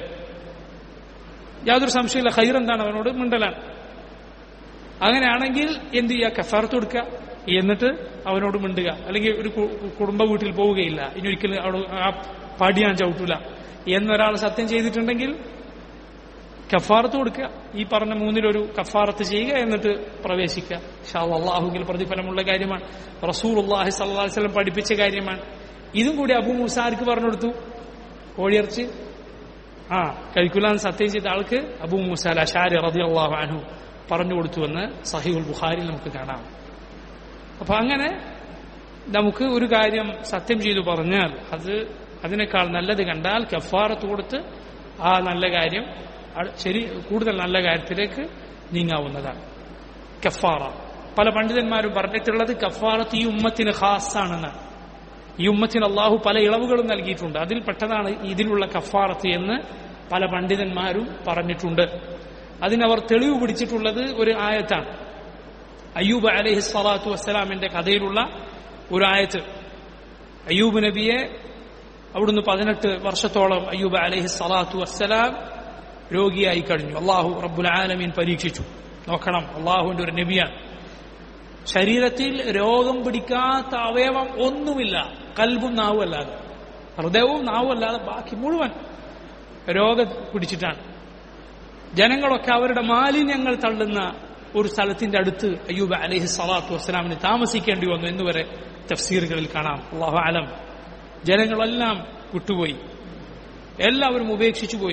യാതൊരു സംശയമില്ല ഹൈർ എന്താണ് അവനോട് മിണ്ടലാണ് അങ്ങനെയാണെങ്കിൽ എന്ത് ചെയ്യുക കഫാർത്ത് കൊടുക്കുക എന്നിട്ട് അവനോട് മിണ്ടുക അല്ലെങ്കിൽ ഒരു കുടുംബ വീട്ടിൽ പോവുകയില്ല ഇനി ഒരിക്കലും അവിടെ ആ പടി ഞാൻ ചവിട്ടൂല എന്നൊരാൾ സത്യം ചെയ്തിട്ടുണ്ടെങ്കിൽ കഫാറത്ത് കൊടുക്കുക ഈ പറഞ്ഞ മൂന്നിലൊരു കഫാറത്ത് ചെയ്യുക എന്നിട്ട് പ്രവേശിക്കുക ഷാ അള്ളാഹുങ്കിൽ പ്രതിഫലമുള്ള കാര്യമാണ് റസൂൽ അള്ളാഹി സല്ലാ വല്ലം പഠിപ്പിച്ച കാര്യമാണ് ഇതും കൂടി അബു മൂസാർക്ക് പറഞ്ഞു കൊടുത്തു കോഴിയിറച്ചി ആ കഴിക്കൂലെന്ന് സത്യം ചെയ്ത ആൾക്ക് അബു മൂസ അഷാരി റതി അള്ളാഹു അനു പറഞ്ഞു കൊടുത്തുവെന്ന് സഹിഹുൽ ബുഖാരിൽ നമുക്ക് കാണാം അപ്പൊ അങ്ങനെ നമുക്ക് ഒരു കാര്യം സത്യം ചെയ്തു പറഞ്ഞാൽ അത് അതിനേക്കാൾ നല്ലത് കണ്ടാൽ കഫാറത്ത് കൊടുത്ത് ആ നല്ല കാര്യം ശരി കൂടുതൽ നല്ല കാര്യത്തിലേക്ക് നീങ്ങാവുന്നതാണ് കഫാറ പല പണ്ഡിതന്മാരും പറഞ്ഞിട്ടുള്ളത് കഫാറത്ത് ഈ ഉമ്മത്തിന് ഖാസാണെന്ന് ഈ ഉമ്മത്തിന് അള്ളാഹു പല ഇളവുകളും നൽകിയിട്ടുണ്ട് അതിൽ പെട്ടതാണ് ഇതിലുള്ള കഫാറത്ത് എന്ന് പല പണ്ഡിതന്മാരും പറഞ്ഞിട്ടുണ്ട് അതിനവർ തെളിവ് പിടിച്ചിട്ടുള്ളത് ഒരു ആയത്താണ് അയ്യൂബ് അലഹി സ്വലാത്തു വസ്സലാമിന്റെ കഥയിലുള്ള ഒരു ആയത്ത് അയ്യൂബ് നബിയെ അവിടുന്ന് പതിനെട്ട് വർഷത്തോളം അയ്യൂബ് അലഹി സ്വലാത്തു വസ്സലാം രോഗിയായി കഴിഞ്ഞു അള്ളാഹു റബ്ബുൽ ആലമീൻ പരീക്ഷിച്ചു നോക്കണം അള്ളാഹുവിന്റെ ഒരു നബിയാണ് ശരീരത്തിൽ രോഗം പിടിക്കാത്ത അവയവം ഒന്നുമില്ല കൽബും നാവും അല്ലാതെ ഹൃദയവും നാവും അല്ലാതെ ബാക്കി മുഴുവൻ രോഗം പിടിച്ചിട്ടാണ് ജനങ്ങളൊക്കെ അവരുടെ മാലിന്യങ്ങൾ തള്ളുന്ന ഒരു സ്ഥലത്തിന്റെ അടുത്ത് അയ്യൂബ് അലഹി സ്വലാത്തു വസ്സലാമിന് താമസിക്കേണ്ടി വന്നു എന്നുവരെ തഫ്സീറുകളിൽ കാണാം അള്ളാഹു അലം ജനങ്ങളെല്ലാം വിട്ടുപോയി എല്ലാവരും ഉപേക്ഷിച്ചു പോയി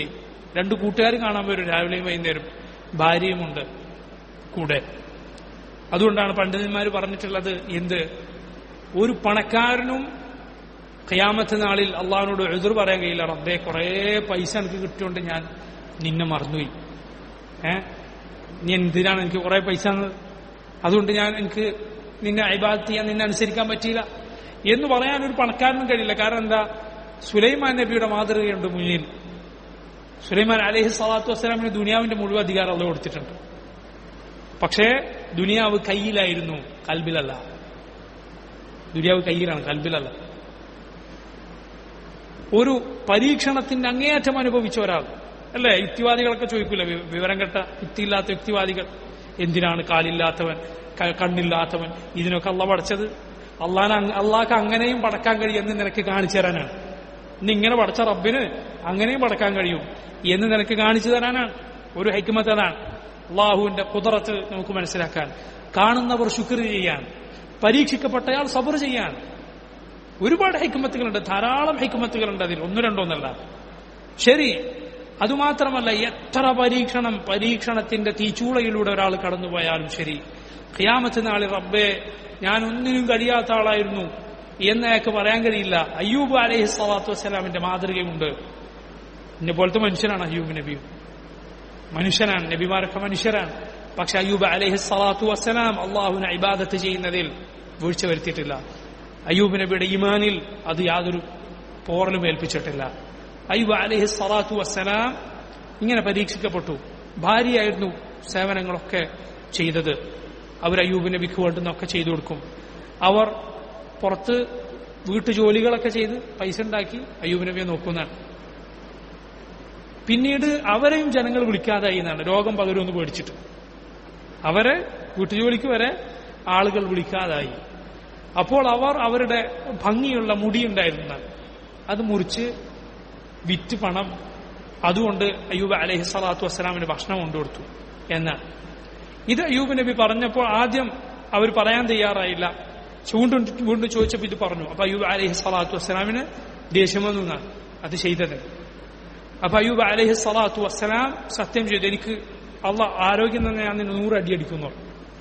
രണ്ട് കൂട്ടുകാർ കാണാൻ വരും രാവിലെയും വൈകുന്നേരം ഭാര്യയുമുണ്ട് കൂടെ അതുകൊണ്ടാണ് പണ്ഡിതന്മാർ പറഞ്ഞിട്ടുള്ളത് എന്ത് ഒരു പണക്കാരനും ഖിയാമത്ത് നാളിൽ അള്ളാഹിനോട് എതിർ പറയാൻ കഴിയില്ല റബ്ബേ കുറേ പൈസ എനിക്ക് കിട്ടിയോണ്ട് ഞാൻ നിന്നെ മറന്നുപോയി ഏ നീ എന്തിനാണ് എനിക്ക് കുറേ പൈസ തന്നത് അതുകൊണ്ട് ഞാൻ എനിക്ക് നിന്നെ അഭിബാദത്ത് ചെയ്യാൻ നിന്നെ അനുസരിക്കാൻ പറ്റിയില്ല എന്ന് പറയാൻ ഒരു പണക്കാരനും കഴിയില്ല കാരണം എന്താ സുലൈമാൻ നബിയുടെ മാതൃകയുണ്ട് മുന്നിൽ സുലൈമാൻ അലഹി സ്വലാത്തു വസ്സലാമിന് ദുനിയാവിന്റെ മുഴുവൻ അധികാരം അത് കൊടുത്തിട്ടുണ്ട് പക്ഷേ ദുനിയാവ് കയ്യിലായിരുന്നു കൽബിലല്ല ദുനിയാവ് കയ്യിലാണ് കൽബിലല്ല ഒരു പരീക്ഷണത്തിന്റെ അങ്ങേയറ്റം അനുഭവിച്ച ഒരാൾ അല്ലേ യുക്തിവാദികളൊക്കെ ചോദിക്കൂല വി- വിവരം കെട്ട യുക്തിയില്ലാത്ത യുക്തിവാദികൾ എന്തിനാണ് കാലില്ലാത്തവൻ ക- കണ്ണില്ലാത്തവൻ ഇതിനൊക്കെ അള്ള പടച്ചത് അള്ളാൻ അള്ളാഹ്ക്ക് അങ്ങനെയും പടക്കാൻ കഴിയുമെന്ന് നിനക്ക് കാണിച്ചു തരാനാണ് ഇന്ന് ഇങ്ങനെ പടച്ച റബ്ബിന് അങ്ങനെയും പടക്കാൻ കഴിയും എന്ന് നിനക്ക് കാണിച്ചു തരാനാണ് ഒരു ഹൈക്കുമത്ത് അതാണ് അള്ളാഹുവിന്റെ കുതിറത്ത് നമുക്ക് മനസ്സിലാക്കാൻ കാണുന്നവർ ശുക്ർ ചെയ്യാൻ പരീക്ഷിക്കപ്പെട്ടയാൾ സബർ ചെയ്യാൻ ഒരുപാട് ഹൈക്കുമത്തുകളുണ്ട് ധാരാളം ഹൈക്കുമത്തുകളുണ്ട് അതിൽ ഒന്ന് രണ്ടോന്നല്ല ശരി അതുമാത്രമല്ല എത്ര പരീക്ഷണം പരീക്ഷണത്തിന്റെ തീച്ചൂളയിലൂടെ ഒരാൾ കടന്നുപോയാലും ശരി ഖിയാമത്ത് നാളിൽ റബ്ബേ ഞാൻ ഒന്നിനും കഴിയാത്ത ആളായിരുന്നു എന്ന് അയാൾക്ക് പറയാൻ കഴിയില്ല അയ്യൂബ് അലൈഹി സ്വലാത്തു വസ്സലാമിന്റെ മാതൃകയുണ്ട് എന്നെ പോലത്തെ മനുഷ്യനാണ് അയ്യൂബ് നബിയും മനുഷ്യനാണ് നബിമാരൊക്കെ മനുഷ്യരാണ് പക്ഷെ അയ്യൂബ് അലൈഹി സ്വലാത്തു വസ്സലാം അള്ളാഹുവിനെ ഇബാദത്ത് ചെയ്യുന്നതിൽ വീഴ്ച വരുത്തിയിട്ടില്ല അയ്യൂബ് നബിയുടെ ഇമാനിൽ അത് യാതൊരു പോറലും ഏൽപ്പിച്ചിട്ടില്ല അയ്യൂബ് അലൈഹി സ്വലാത്തു വസ്സലാം ഇങ്ങനെ പരീക്ഷിക്കപ്പെട്ടു ഭാര്യയായിരുന്നു സേവനങ്ങളൊക്കെ ചെയ്തത് അവർ അയ്യൂബ് നബിക്ക് വേണ്ടുന്നൊക്കെ ചെയ്തു കൊടുക്കും അവർ പുറത്ത് വീട്ടുജോലികളൊക്കെ ചെയ്ത് പൈസ ഉണ്ടാക്കി അയ്യൂബ് നബിയെ നോക്കുന്നതാണ് പിന്നീട് അവരെയും ജനങ്ങൾ വിളിക്കാതായി എന്നാണ് രോഗം പകരുമെന്ന് പേടിച്ചിട്ട് അവരെ വീട്ടുജോലിക്ക് വരെ ആളുകൾ വിളിക്കാതായി അപ്പോൾ അവർ അവരുടെ ഭംഗിയുള്ള മുടിയുണ്ടായിരുന്നതാണ് അത് മുറിച്ച് വിറ്റ് പണം അതുകൊണ്ട് അയ്യൂബ് അലഹി സ്വലാത്തു വസ്സലാമിന് ഭക്ഷണം കൊണ്ടുകൊടുത്തു എന്നാണ് ഇത് അയ്യൂബ് നബി പറഞ്ഞപ്പോൾ ആദ്യം അവർ പറയാൻ തയ്യാറായില്ല വീണ്ടും വീണ്ടും ചോദിച്ചപ്പോൾ ഇത് പറഞ്ഞു അപ്പൊ അയ്യൂബ് അലഹി സ്വലാത്തു വസ്സലാമിന് ദേഷ്യം വന്നു എന്നാണ് അത് ചെയ്തത് അപ്പൊ അയ്യൂബ് അലഹി സ്വലാത്തു വസ്സലാം സത്യം ചെയ്തു എനിക്ക് അള്ള ആരോഗ്യം തന്നെ ഞാൻ നിന്നെ നൂറ് അടി അടിക്കുന്നു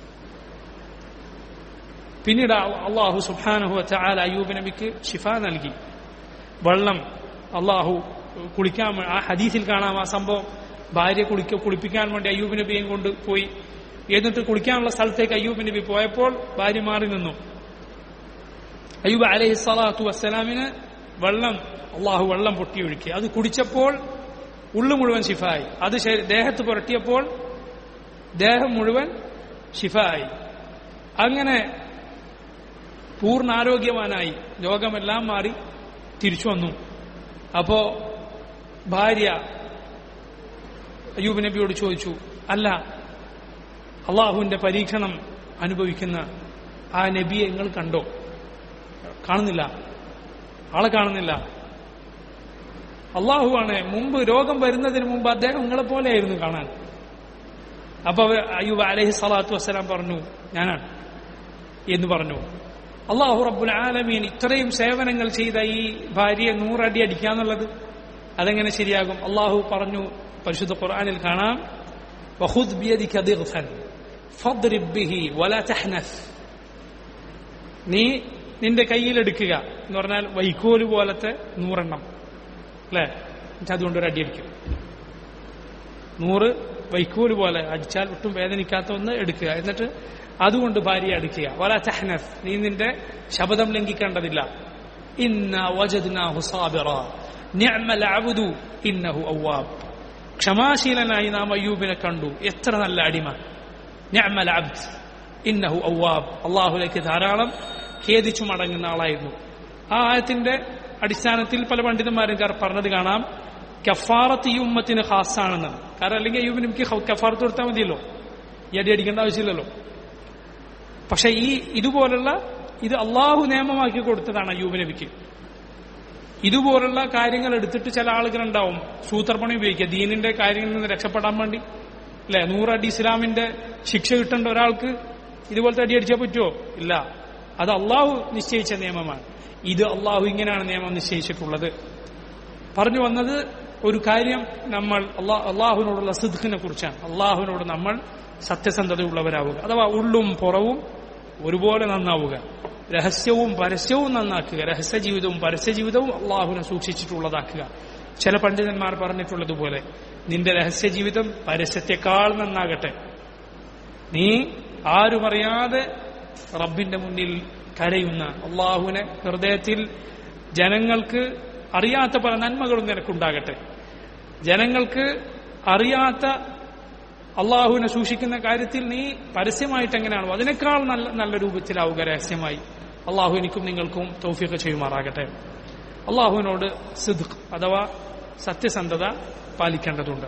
പിന്നീട് അള്ളാഹു സുഹാനഹു ചാല അയ്യൂബ് നബിക്ക് ഷിഫ നൽകി വെള്ളം അള്ളാഹു കുളിക്കാൻ വേ- ആ ഹദീസിൽ കാണാം ആ സംഭവം ഭാര്യ കുളിക്ക കുളിപ്പിക്കാൻ വേണ്ടി അയ്യൂബ് നബിയും കൊണ്ട് പോയി എന്നിട്ട് കുളിക്കാനുള്ള സ്ഥലത്തേക്ക് അയ്യൂബ് നബി പോയപ്പോൾ ഭാര്യ മാറി നിന്നു അയ്യൂബ് അലൈഹി സ്വലാത്തു വസ്സലാമിന് വെള്ളം അള്ളാഹു വെള്ളം പൊട്ടി ഒഴുക്കി അത് കുടിച്ചപ്പോൾ ഉള്ളു മുഴുവൻ ഷിഫായി അത് ശരി- ദേഹത്ത് പുരട്ടിയപ്പോൾ ദേഹം മുഴുവൻ ഷിഫായി അങ്ങനെ പൂർണ്ണ ആരോഗ്യവാനായി രോഗമെല്ലാം മാറി തിരിച്ചു വന്നു അപ്പോ ഭാര്യ അയ്യൂബ് നബിയോട് ചോദിച്ചു അല്ല അള്ളാഹുവിന്റെ പരീക്ഷണം അനുഭവിക്കുന്ന ആ നബിയെ നിങ്ങൾ കണ്ടോ കാണുന്നില്ല ആളെ കാണുന്നില്ല അള്ളാഹുവാണ് മുമ്പ് രോഗം വരുന്നതിന് മുമ്പ് അദ്ദേഹം നിങ്ങളെ പോലെയായിരുന്നു കാണാൻ അപ്പൊ അവർ അയ്യൂബ് അലഹി സ്വലാത്തു വസ്സലാം പറഞ്ഞു ഞാനാണ് എന്ന് പറഞ്ഞു അള്ളാഹു റബ്ബുൽ ആലമീൻ ഇത്രയും സേവനങ്ങൾ ചെയ്ത ഈ ഭാര്യയെ നൂറടി അടിക്കാന്നുള്ളത് അതെങ്ങനെ ശരിയാകും അള്ളാഹു പറഞ്ഞു പരിശുദ്ധ ഖുർആനിൽ കാണാം വഖുദ് ബിയദിക ദിഗ്ഫൻ ഫദ്രിബ് ബിഹി വലാ തഹ്നസ് നീ നിന്റെ കയ്യിലെടുക്കുക എന്ന് പറഞ്ഞാൽ വൈക്കോല് പോലത്തെ നൂറെണ്ണം അല്ലേ എന്നിട്ട് അതുകൊണ്ട് ഒരു അടി അടിക്കും നൂറ് വൈക്കോല് പോലെ അടിച്ചാൽ ഒട്ടും വേദനിക്കാത്ത ഒന്ന് എടുക്കുക എന്നിട്ട് അതുകൊണ്ട് ഭാര്യയെ അടിക്കുക വല തഹ്നഫ് നീ നിന്റെ ശബ്ദം ലംഘിക്കേണ്ടതില്ല ഇന്ന വജദ്നാഹു സാബിറ നിഅമൽ അബ്ദു ഇന്നഹു അവ്വാബ് ക്ഷമാശീലനായി നാം അയ്യൂബിനെ കണ്ടു എത്ര നല്ല അടിമ നിഅമൽ അബ്ദ് ഇന്നഹു അവ്വാബ് അള്ളാഹുലേക്ക് ധാരാളം ഖേദിച്ചു മടങ്ങുന്ന ആളായിരുന്നു ആ ആയത്തിന്റെ അടിസ്ഥാനത്തിൽ പല പണ്ഡിതന്മാരും കാർ പറഞ്ഞത് കാണാം കഫാറത്ത് ഈ ഉമ്മത്തിന് ഖാസാണെന്ന് കാരണം അല്ലെങ്കിൽ അയ്യൂബിന് എനിക്ക് കഫാറത്ത് കൊടുത്താൽ മതിയല്ലോ ഈ അടി അടിക്കേണ്ട ആവശ്യമില്ലല്ലോ പക്ഷെ ഈ ഇതുപോലുള്ള ഇത് അള്ളാഹു നിയമമാക്കി കൊടുത്തതാണ് അയ്യൂബ് നബിക്ക് ഇതുപോലുള്ള കാര്യങ്ങൾ എടുത്തിട്ട് ചില ആളുകളുണ്ടാവും സൂത്രപ്പണി ഉപയോഗിക്കുക ദീനിന്റെ കാര്യങ്ങളിൽ നിന്ന് രക്ഷപ്പെടാൻ വേണ്ടി അല്ലെ നൂറടി ഇസ്ലാമിന്റെ ശിക്ഷ കിട്ടേണ്ട ഒരാൾക്ക് ഇതുപോലത്തെ അടി അടിച്ചാൽ പറ്റുമോ ഇല്ല അത് അള്ളാഹു നിശ്ചയിച്ച നിയമമാണ് ഇത് അള്ളാഹു ഇങ്ങനെയാണ് നിയമം നിശ്ചയിച്ചിട്ടുള്ളത് പറഞ്ഞു വന്നത് ഒരു കാര്യം നമ്മൾ അള്ളാ- അള്ളാഹുവിനോടുള്ള സിദ്ഖിനെ കുറിച്ചാണ് അള്ളാഹുവിനോട് നമ്മൾ സത്യസന്ധതയുള്ളവരാവുക അഥവാ ഉള്ളും പുറവും ഒരുപോലെ നന്നാവുക രഹസ്യവും പരസ്യവും നന്നാക്കുക രഹസ്യ ജീവിതവും പരസ്യ ജീവിതവും അള്ളാഹുവിനെ സൂക്ഷിച്ചിട്ടുള്ളതാക്കുക ചില പണ്ഡിതന്മാർ പറഞ്ഞിട്ടുള്ളതുപോലെ നിന്റെ രഹസ്യ ജീവിതം പരസ്യത്തെക്കാൾ നന്നാകട്ടെ നീ ആരുമറിയാതെ റബ്ബിന്റെ മുന്നിൽ കരയുന്ന അള്ളാഹുവിനെ ഹൃദയത്തിൽ ജനങ്ങൾക്ക് അറിയാത്ത പല നന്മകളും നിനക്കുണ്ടാകട്ടെ ജനങ്ങൾക്ക് അറിയാത്ത അള്ളാഹുവിനെ സൂക്ഷിക്കുന്ന കാര്യത്തിൽ നീ പരസ്യമായിട്ട് എങ്ങനെയാണോ അതിനേക്കാൾ നല്ല നല്ല രൂപത്തിലാവുക രഹസ്യമായി അള്ളാഹു എനിക്കും നിങ്ങൾക്കും തൗഫീഖ് ചെയ്യുമാറാകട്ടെ അള്ളാഹുവിനോട് സിദ്ഖ് അഥവാ സത്യസന്ധത പാലിക്കേണ്ടതുണ്ട്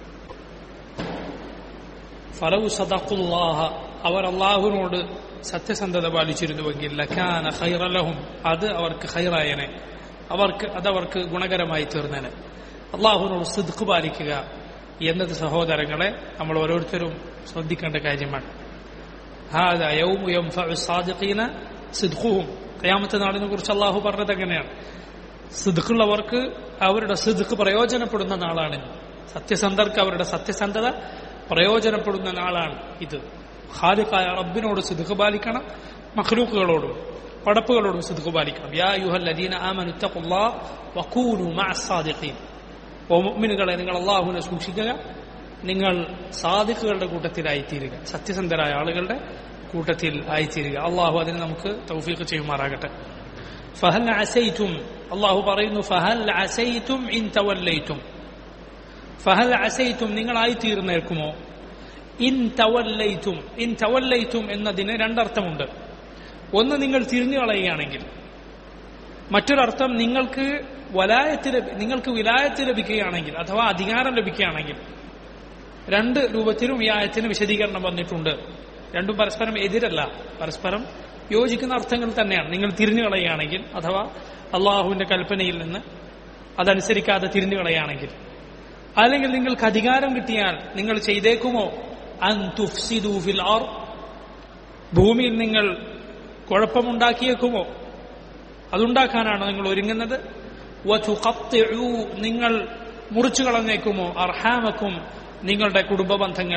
ഫലവു സദഖുല്ലാഹ അവർ അള്ളാഹുവിനോട് സത്യസന്ധത പാലിച്ചിരുന്നുവെങ്കിൽ ലഖാന ഖൈറലഹും അത് അവർക്ക് ഖൈറായനെ അവർക്ക് അതവർക്ക് ഗുണകരമായി തീർന്നേനെ അള്ളാഹുവിനോട് സിദ്ഖ് പാലിക്കുക എന്നത് സഹോദരങ്ങളെ നമ്മൾ ഓരോരുത്തരും ശ്രദ്ധിക്കേണ്ട കാര്യമാണ് ഹാദാ യൗമു യൻഫഉ الصادقين സിദ്ഖുഹും ഖിയാമത്ത് നാളിനെ കുറിച്ച് അള്ളാഹു പറഞ്ഞത് എങ്ങനെയാണ് സിദ്ഖുള്ളവർക്ക് അവരുടെ സിദ്ഖ് പ്രയോജനപ്പെടുന്ന നാളാണ് സത്യസന്ധർക്ക് അവരുടെ സത്യസന്ധത പ്രയോജനപ്പെടുന്ന നാളാണ് ഇത് ഖാലിഖായ റബ്ബിനോട് സിദ്ഖ് പാലിക്കണം മഖ്ലൂക്കുകളോടും പടപ്പുകളോടും സിദ്ഖ് പാലിക്കണം യാ യുഹല്ലദീന ആമനു തഖുല്ലാഹ വകൂനു മഅസ്സാദിഖീൻ ഓ മുഅ്മിനുകളെ നിങ്ങൾ അള്ളാഹുവിനെ സൂക്ഷിക്കുക നിങ്ങൾ സാദിഖുകളുടെ കൂട്ടത്തിലായിത്തീരുക സത്യസന്ധരായ ആളുകളുടെ കൂട്ടത്തിൽ ആയിത്തീരുക അള്ളാഹു അതിന് നമുക്ക് തൗഫീഖ് ചെയ്യുമാറാകട്ടെ ഫഹൽ അസൈറ്റും അള്ളാഹു പറയുന്നു ഫഹൽ അസൈറ്റും ഇൻ തവല്ലൈറ്റും ഫഹൽ അസൈറ്റും നിങ്ങളായിത്തീർന്നേൽക്കുമോ ഇൻ തവല്ലൈറ്റും ഇൻ തവല്ലൈറ്റും എന്നതിന് രണ്ടർത്ഥമുണ്ട് ഒന്ന് നിങ്ങൾ തിരിഞ്ഞു കളയുകയാണെങ്കിൽ മറ്റൊരർത്ഥം നിങ്ങൾക്ക് വലായത്ത് ലഭി- നിങ്ങൾക്ക് വിലായത്ത് ലഭിക്കുകയാണെങ്കിൽ അഥവാ അധികാരം ലഭിക്കുകയാണെങ്കിൽ രണ്ട് രൂപത്തിലും ഈ ആയത്തിന് വിശദീകരണം വന്നിട്ടുണ്ട് രണ്ടും പരസ്പരം എതിരല്ല പരസ്പരം യോജിക്കുന്ന അർത്ഥങ്ങൾ തന്നെയാണ് നിങ്ങൾ തിരിഞ്ഞു കളയുകയാണെങ്കിൽ അഥവാ അള്ളാഹുവിന്റെ കൽപ്പനയിൽ നിന്ന് അതനുസരിക്കാതെ തിരിഞ്ഞു കളയുകയാണെങ്കിൽ അല്ലെങ്കിൽ നിങ്ങൾക്ക് അധികാരം കിട്ടിയാൽ നിങ്ങൾ ചെയ്തേക്കുമോ അൻ തുഫ്സിദു ഫിൽ അർദ് ഭൂമിയിൽ നിങ്ങൾ കുഴപ്പമുണ്ടാക്കിയേക്കുമോ അതുണ്ടാക്കാനാണ് നിങ്ങൾ ഒരുങ്ങുന്നത് വതുഖത്തിഉ നിങ്ങൾ മുറിച്ചു കളഞ്ഞേക്കുമോ അർഹാമക്കും നിങ്ങളുടെ കുടുംബ ബന്ധങ്ങൾ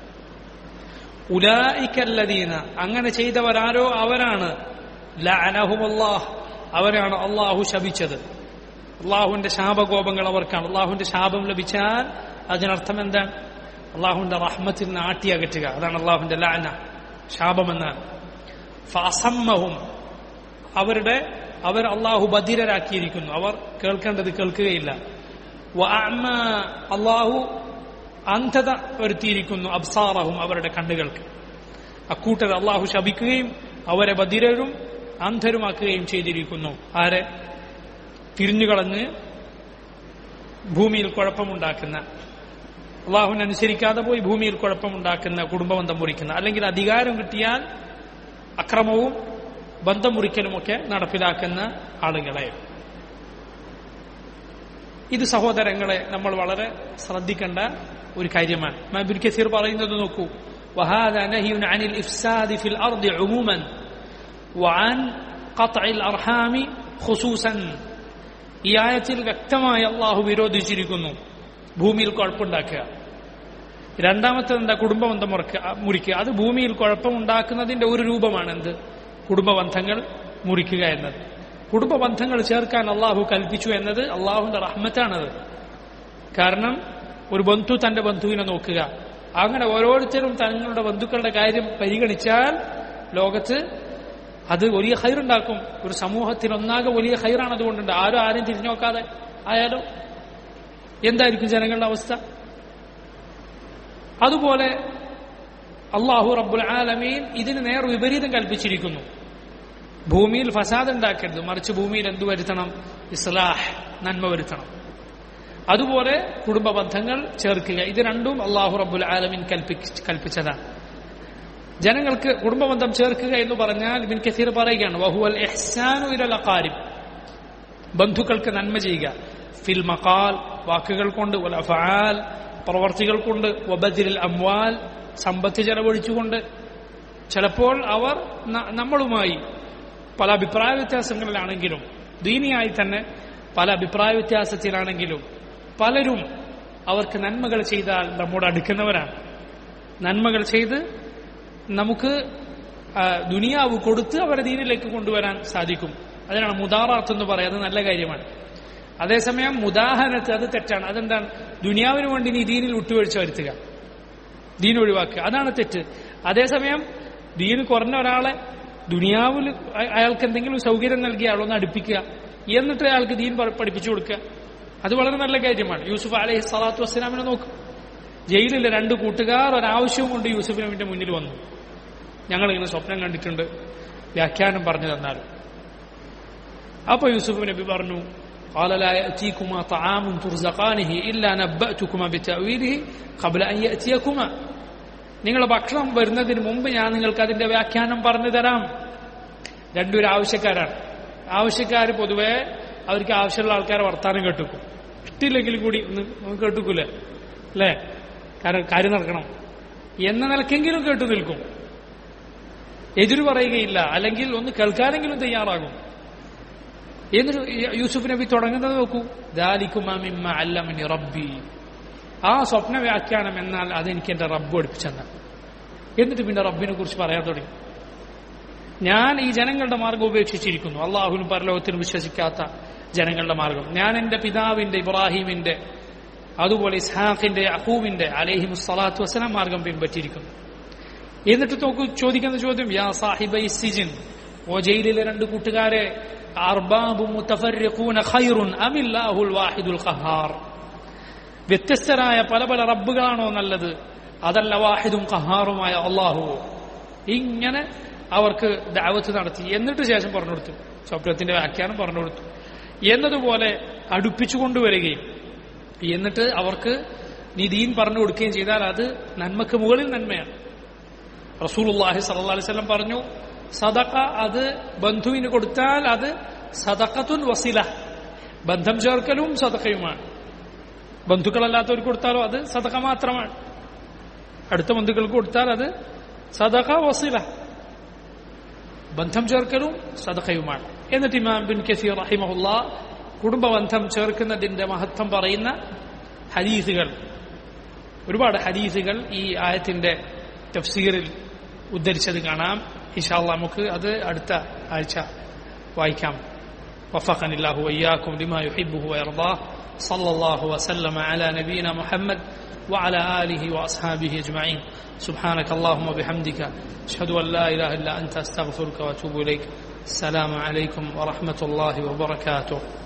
ഉലായിക്കല്ലദീന അങ്ങനെ ചെയ്തവരാരോ അവരാണ് ലഅനഹുമല്ലാഹ് അവരാണ് അള്ളാഹു ശപിച്ചത് അള്ളാഹുവിന്റെ ശാപകോപങ്ങൾ അവർക്കാണ് അള്ളാഹുവിന്റെ ശാപം ലഭിച്ചാൽ അതിനർത്ഥം എന്താണ് അള്ളാഹുവിന്റെ റഹ്മത്തിൽ നിന്ന് ആട്ടിയകറ്റുക അതാണ് അള്ളാഹുവിന്റെ ലാന ശാപമെന്നാണ് ഫഅസമ്മഹും അവരുടെ അവർ അള്ളാഹു ബധിരരാക്കിയിരിക്കുന്നു അവർ കേൾക്കേണ്ടത് കേൾക്കുകയില്ല വഅഅമ അള്ളാഹു അന്ധത വരുത്തിയിരിക്കുന്നു അബ്സാറഹും അവരുടെ കണ്ണുകൾക്ക് അക്കൂട്ടർ അള്ളാഹു ശപിക്കുകയും അവരെ ബധിരരും അന്ധരുമാക്കുകയും ചെയ്തിരിക്കുന്നു ആരെ തിരിഞ്ഞുകളഞ്ഞ് ഭൂമിയിൽ കുഴപ്പമുണ്ടാക്കുന്ന അള്ളാഹുവിനനുസരിക്കാതെ പോയി ഭൂമിയിൽ കുഴപ്പമുണ്ടാക്കുന്ന കുടുംബബന്ധം മുറിക്കുന്ന അല്ലെങ്കിൽ അധികാരം കിട്ടിയാൽ അക്രമവും ബന്ധം മുറിക്കലുമൊക്കെ നടപ്പിലാക്കുന്ന ആളുകളെ ഇത് സഹോദരങ്ങളെ നമ്മൾ വളരെ ശ്രദ്ധിക്കേണ്ട ഒരു കാര്യമാണ് മബിൻ കസീർ പറയുന്നത് നോക്കൂ وهذا نهي عن الإفساد في الأرض عموما وعن قطع الأرحام خصوصا ഈ ആയത്തിൽ വ്യക്തമായി അള്ളാഹു വിരോധിച്ചിരിക്കുന്നു ഭൂമിയിൽ കുഴപ്പമുണ്ടാക്കുക രണ്ടാമത്തെ എന്താ കുടുംബബന്ധം മുറക്കുക മുറിക്കുക അത് ഭൂമിയിൽ കുഴപ്പമുണ്ടാക്കുന്നതിന്റെ ഒരു രൂപമാണ് എന്ത് കുടുംബബന്ധങ്ങൾ മുറിക്കുക എന്നത് കുടുംബബന്ധങ്ങൾ ചേർക്കാൻ അള്ളാഹു കൽപ്പിച്ചു എന്നത് അള്ളാഹുവിന്റെ റഹ്മത്താണത് കാരണം ഒരു ബന്ധു തന്റെ ബന്ധുവിനെ നോക്കുക അങ്ങനെ ഓരോരുത്തരും തങ്ങളുടെ ബന്ധുക്കളുടെ കാര്യം പരിഗണിച്ചാൽ ലോകത്ത് അത് വലിയ ഹൈറുണ്ടാക്കും ഒരു സമൂഹത്തിൽ ഒന്നാകെ വലിയ ഹൈറാണ് അതുകൊണ്ടുണ്ട് ആരും ആരും തിരിഞ്ഞു നോക്കാതെ ആയാലോ എന്തായിരിക്കും ജനങ്ങളുടെ അവസ്ഥ അതുപോലെ അള്ളാഹു റബ്ബുൽ ആലമീൻ ഇതിന് നേർ വിപരീതം കൽപ്പിച്ചിരിക്കുന്നു ഭൂമിയിൽ ഫസാദ് ഉണ്ടാക്കരുത് മറിച്ച് ഭൂമിയിൽ എന്തു വരുത്തണം ഇസ്ലാഹ് നന്മ വരുത്തണം അതുപോലെ കുടുംബ ബന്ധങ്ങൾ ചേർക്കുക ഇത് രണ്ടും അള്ളാഹു റബ്ബുൽ ആലമീൻ കൽപ്പിച്ച് കൽപ്പിച്ചതാണ് ജനങ്ങൾക്ക് കുടുംബബന്ധം ചേർക്കുക എന്ന് പറഞ്ഞാൽ ബിൻ കസീർ പറയുകയാണ് വഹുവൽ ഇഹ്സാനു ഇലൽ അഖാരിബ് ബന്ധുക്കൾക്ക് നന്മ ചെയ്യുക ഫിൽ മഖാൽ വാക്കുകൾ കൊണ്ട് വൽ അഫആൽ പ്രവർത്തികൾ കൊണ്ട് വബദിൽ അംവാൽ സമ്പത്ത് ചെലവഴിച്ചുകൊണ്ട് ചിലപ്പോൾ അവർ ന- നമ്മളുമായി പല അഭിപ്രായ വ്യത്യാസങ്ങളിലാണെങ്കിലും ദീനിയായി തന്നെ പല അഭിപ്രായ വ്യത്യാസത്തിലാണെങ്കിലും പലരും അവർക്ക് നന്മകൾ ചെയ്താൽ നമ്മോട് അടുക്കുന്നവരാണ് നന്മകൾ ചെയ്ത് നമുക്ക് ആ, ദുനിയാവ് കൊടുത്ത് അവരെ ദീനിലേക്ക് കൊണ്ടുവരാൻ സാധിക്കും അതിനാണ് മുദാറാത്ത് എന്ന് പറയുന്നത് നല്ല കാര്യമാണ് അതേസമയം മുദാഹനത്ത് അത് തെറ്റാണ് അതെന്താണ് ദുനിയാവിന് വേണ്ടി നീ ദീനിൽ വിട്ടുവീഴ്ച വരുത്തുക ദീൻ ഒഴിവാക്കുക അതാണ് തെറ്റ് അതേസമയം ദീന് കുറഞ്ഞ ഒരാളെ ദുനിയാവിൽ അയ- അയാൾക്ക് എന്തെങ്കിലും സൗകര്യം നൽകി അയാളൊന്ന് അടുപ്പിക്കുക എന്നിട്ട് അയാൾക്ക് ദീൻ പ- പഠിപ്പിച്ചു കൊടുക്കുക അത് വളരെ നല്ല കാര്യമാണ് യൂസുഫ് അലൈഹി സ്വലാത്തു വസ്സലാമിനെ നോക്കും ജയിലിലെ രണ്ട് കൂട്ടുകാർ ഒരാവശ്യവും കൊണ്ട് യൂസുഫിന് വേണ്ടി മുന്നിൽ വന്നു ഞങ്ങൾ ഇങ്ങനെ സ്വപ്നം കണ്ടിട്ടുണ്ട് വ്യാഖ്യാനം പറഞ്ഞു തന്നാലും അപ്പൊ യൂസുഫ് നബി പറഞ്ഞു قال لا يأتيكما طعام ترزقانه إلا نبأتكما بتأويله قبل أن يأتيكما നിങ്ങളുടെ ഭക്ഷണം വരുന്നതിന് മുമ്പ് ഞാൻ നിങ്ങൾക്ക് അതിന്റെ വ്യാഖ്യാനം പറഞ്ഞു തരാം രണ്ടുപേരും ആവശ്യക്കാരാണ് ആവശ്യക്കാർ പൊതുവെ അവർക്ക് ആവശ്യമുള്ള ആൾക്കാരെ വർത്താനം കേട്ടുക്കും ഇഷ്ടമില്ലെങ്കിലും കൂടി ഒന്ന് ഒന്ന് കേട്ടുക്കൂലേ അല്ലേ കാരണം കാര്യം നടക്കണം എന്ന നിലക്കെങ്കിലും കേട്ടു നിൽക്കും എതിരു പറയുകയില്ല അല്ലെങ്കിൽ ഒന്ന് കേൾക്കാനെങ്കിലും തയ്യാറാകും എന്നിട്ട് യൂസുഫ് നബി തുടങ്ങുന്നത് നോക്കൂ ദാലിക്കുമിമ്മ അല്ലമനി റബ്ബി ആ സ്വപ്ന വ്യാഖ്യാനം എന്നാൽ അതെനിക്ക് എന്റെ റബ്ബ് പഠിപ്പിച്ചെന്ന എന്നിട്ട് പിന്നെ റബ്ബിനെ കുറിച്ച് പറയാൻ തുടങ്ങി ഞാൻ ഈ ജനങ്ങളുടെ മാർഗം ഉപേക്ഷിച്ചിരിക്കുന്നു അള്ളാഹുലും പരലോകത്തിനും വിശ്വസിക്കാത്ത ജനങ്ങളുടെ മാർഗം ഞാൻ എന്റെ പിതാവിന്റെ ഇബ്രാഹിമിന്റെ അതുപോലെ ഇസ്ഹാഖിന്റെ അഹൂവിന്റെ അലഹിം സ്വലാത്തു വസ്സലാം മാർഗം പിൻപറ്റിയിരിക്കുന്നു എന്നിട്ട് നോക്കൂ ചോദിക്കുന്ന ചോദ്യം യാ സാഹിബ സിജിൻ ഓ ജയിലിലെ രണ്ട് കൂട്ടുകാരെ അർബാബു മുത്തഫർരിഖൂന ഖൈറുൻ അമില്ലാഹുൽ വാഹിദുൽ ഖഹാർ വ്യത്യസ്തരായ പല പല റബ്ബുകളാണോ നല്ലത് അതല്ല വാഹിദും ഖഹാറുമായ അള്ളാഹുവോ ഇങ്ങനെ അവർക്ക് ദാവത്ത് നടത്തി എന്നിട്ട് ശേഷം പറഞ്ഞു കൊടുത്തു സ്വപ്നത്തിന്റെ വ്യാഖ്യാനം പറഞ്ഞു കൊടുത്തു എന്നതുപോലെ അടുപ്പിച്ചു കൊണ്ടുവരികയും എന്നിട്ട് അവർക്ക് നീ ദീൻ പറഞ്ഞു കൊടുക്കുകയും ചെയ്താൽ അത് നന്മക്ക് മുകളിൽ നന്മയാണ് റസൂലുള്ളാഹി സല്ലല്ലാഹു അലൈഹി വസല്ലം പറഞ്ഞു സദഖ അത് ബന്ധുവിന് കൊടുത്താൽ അത് സദഖത്തുൻ വസില ബന്ധം ചേർക്കലും സദഖയുമാണ് ബന്ധുക്കളല്ലാത്തവർക്ക് കൊടുത്താലോ അത് സദഖ മാത്രമാണ് അടുത്ത ബന്ധുക്കൾക്ക് കൊടുത്താൽ അത് സദഖ വസില ബന്ധം ചേർക്കലും സദഖയുമാണ് എന്നിട്ട് ഇമാം ബിൻ കസീർ റഹിമഹുല്ല കുടുംബബന്ധം ചേർക്കുന്നതിന്റെ മഹത്വം പറയുന്ന ഹദീസുകൾ ഒരുപാട് ഹദീസുകൾ ഈ ആയത്തിന്റെ തഫ്സീറിൽ ഉദ്ധരിച്ചത് കാണാം ഇൻഷാല്ല നമുക്ക് അത് അടുത്ത ആഴ്ച വായിക്കാം وفقني الله وإياكم لما يحبه ويرضاه صلى الله وسلم على نبينا محمد وعلى آله وأصحابه أجمعين سبحانك اللهم وبحمدك أشهد أن لا إله إلا أنت أستغفرك وأتوب إليك السلام عليكم ورحمة الله وبركاته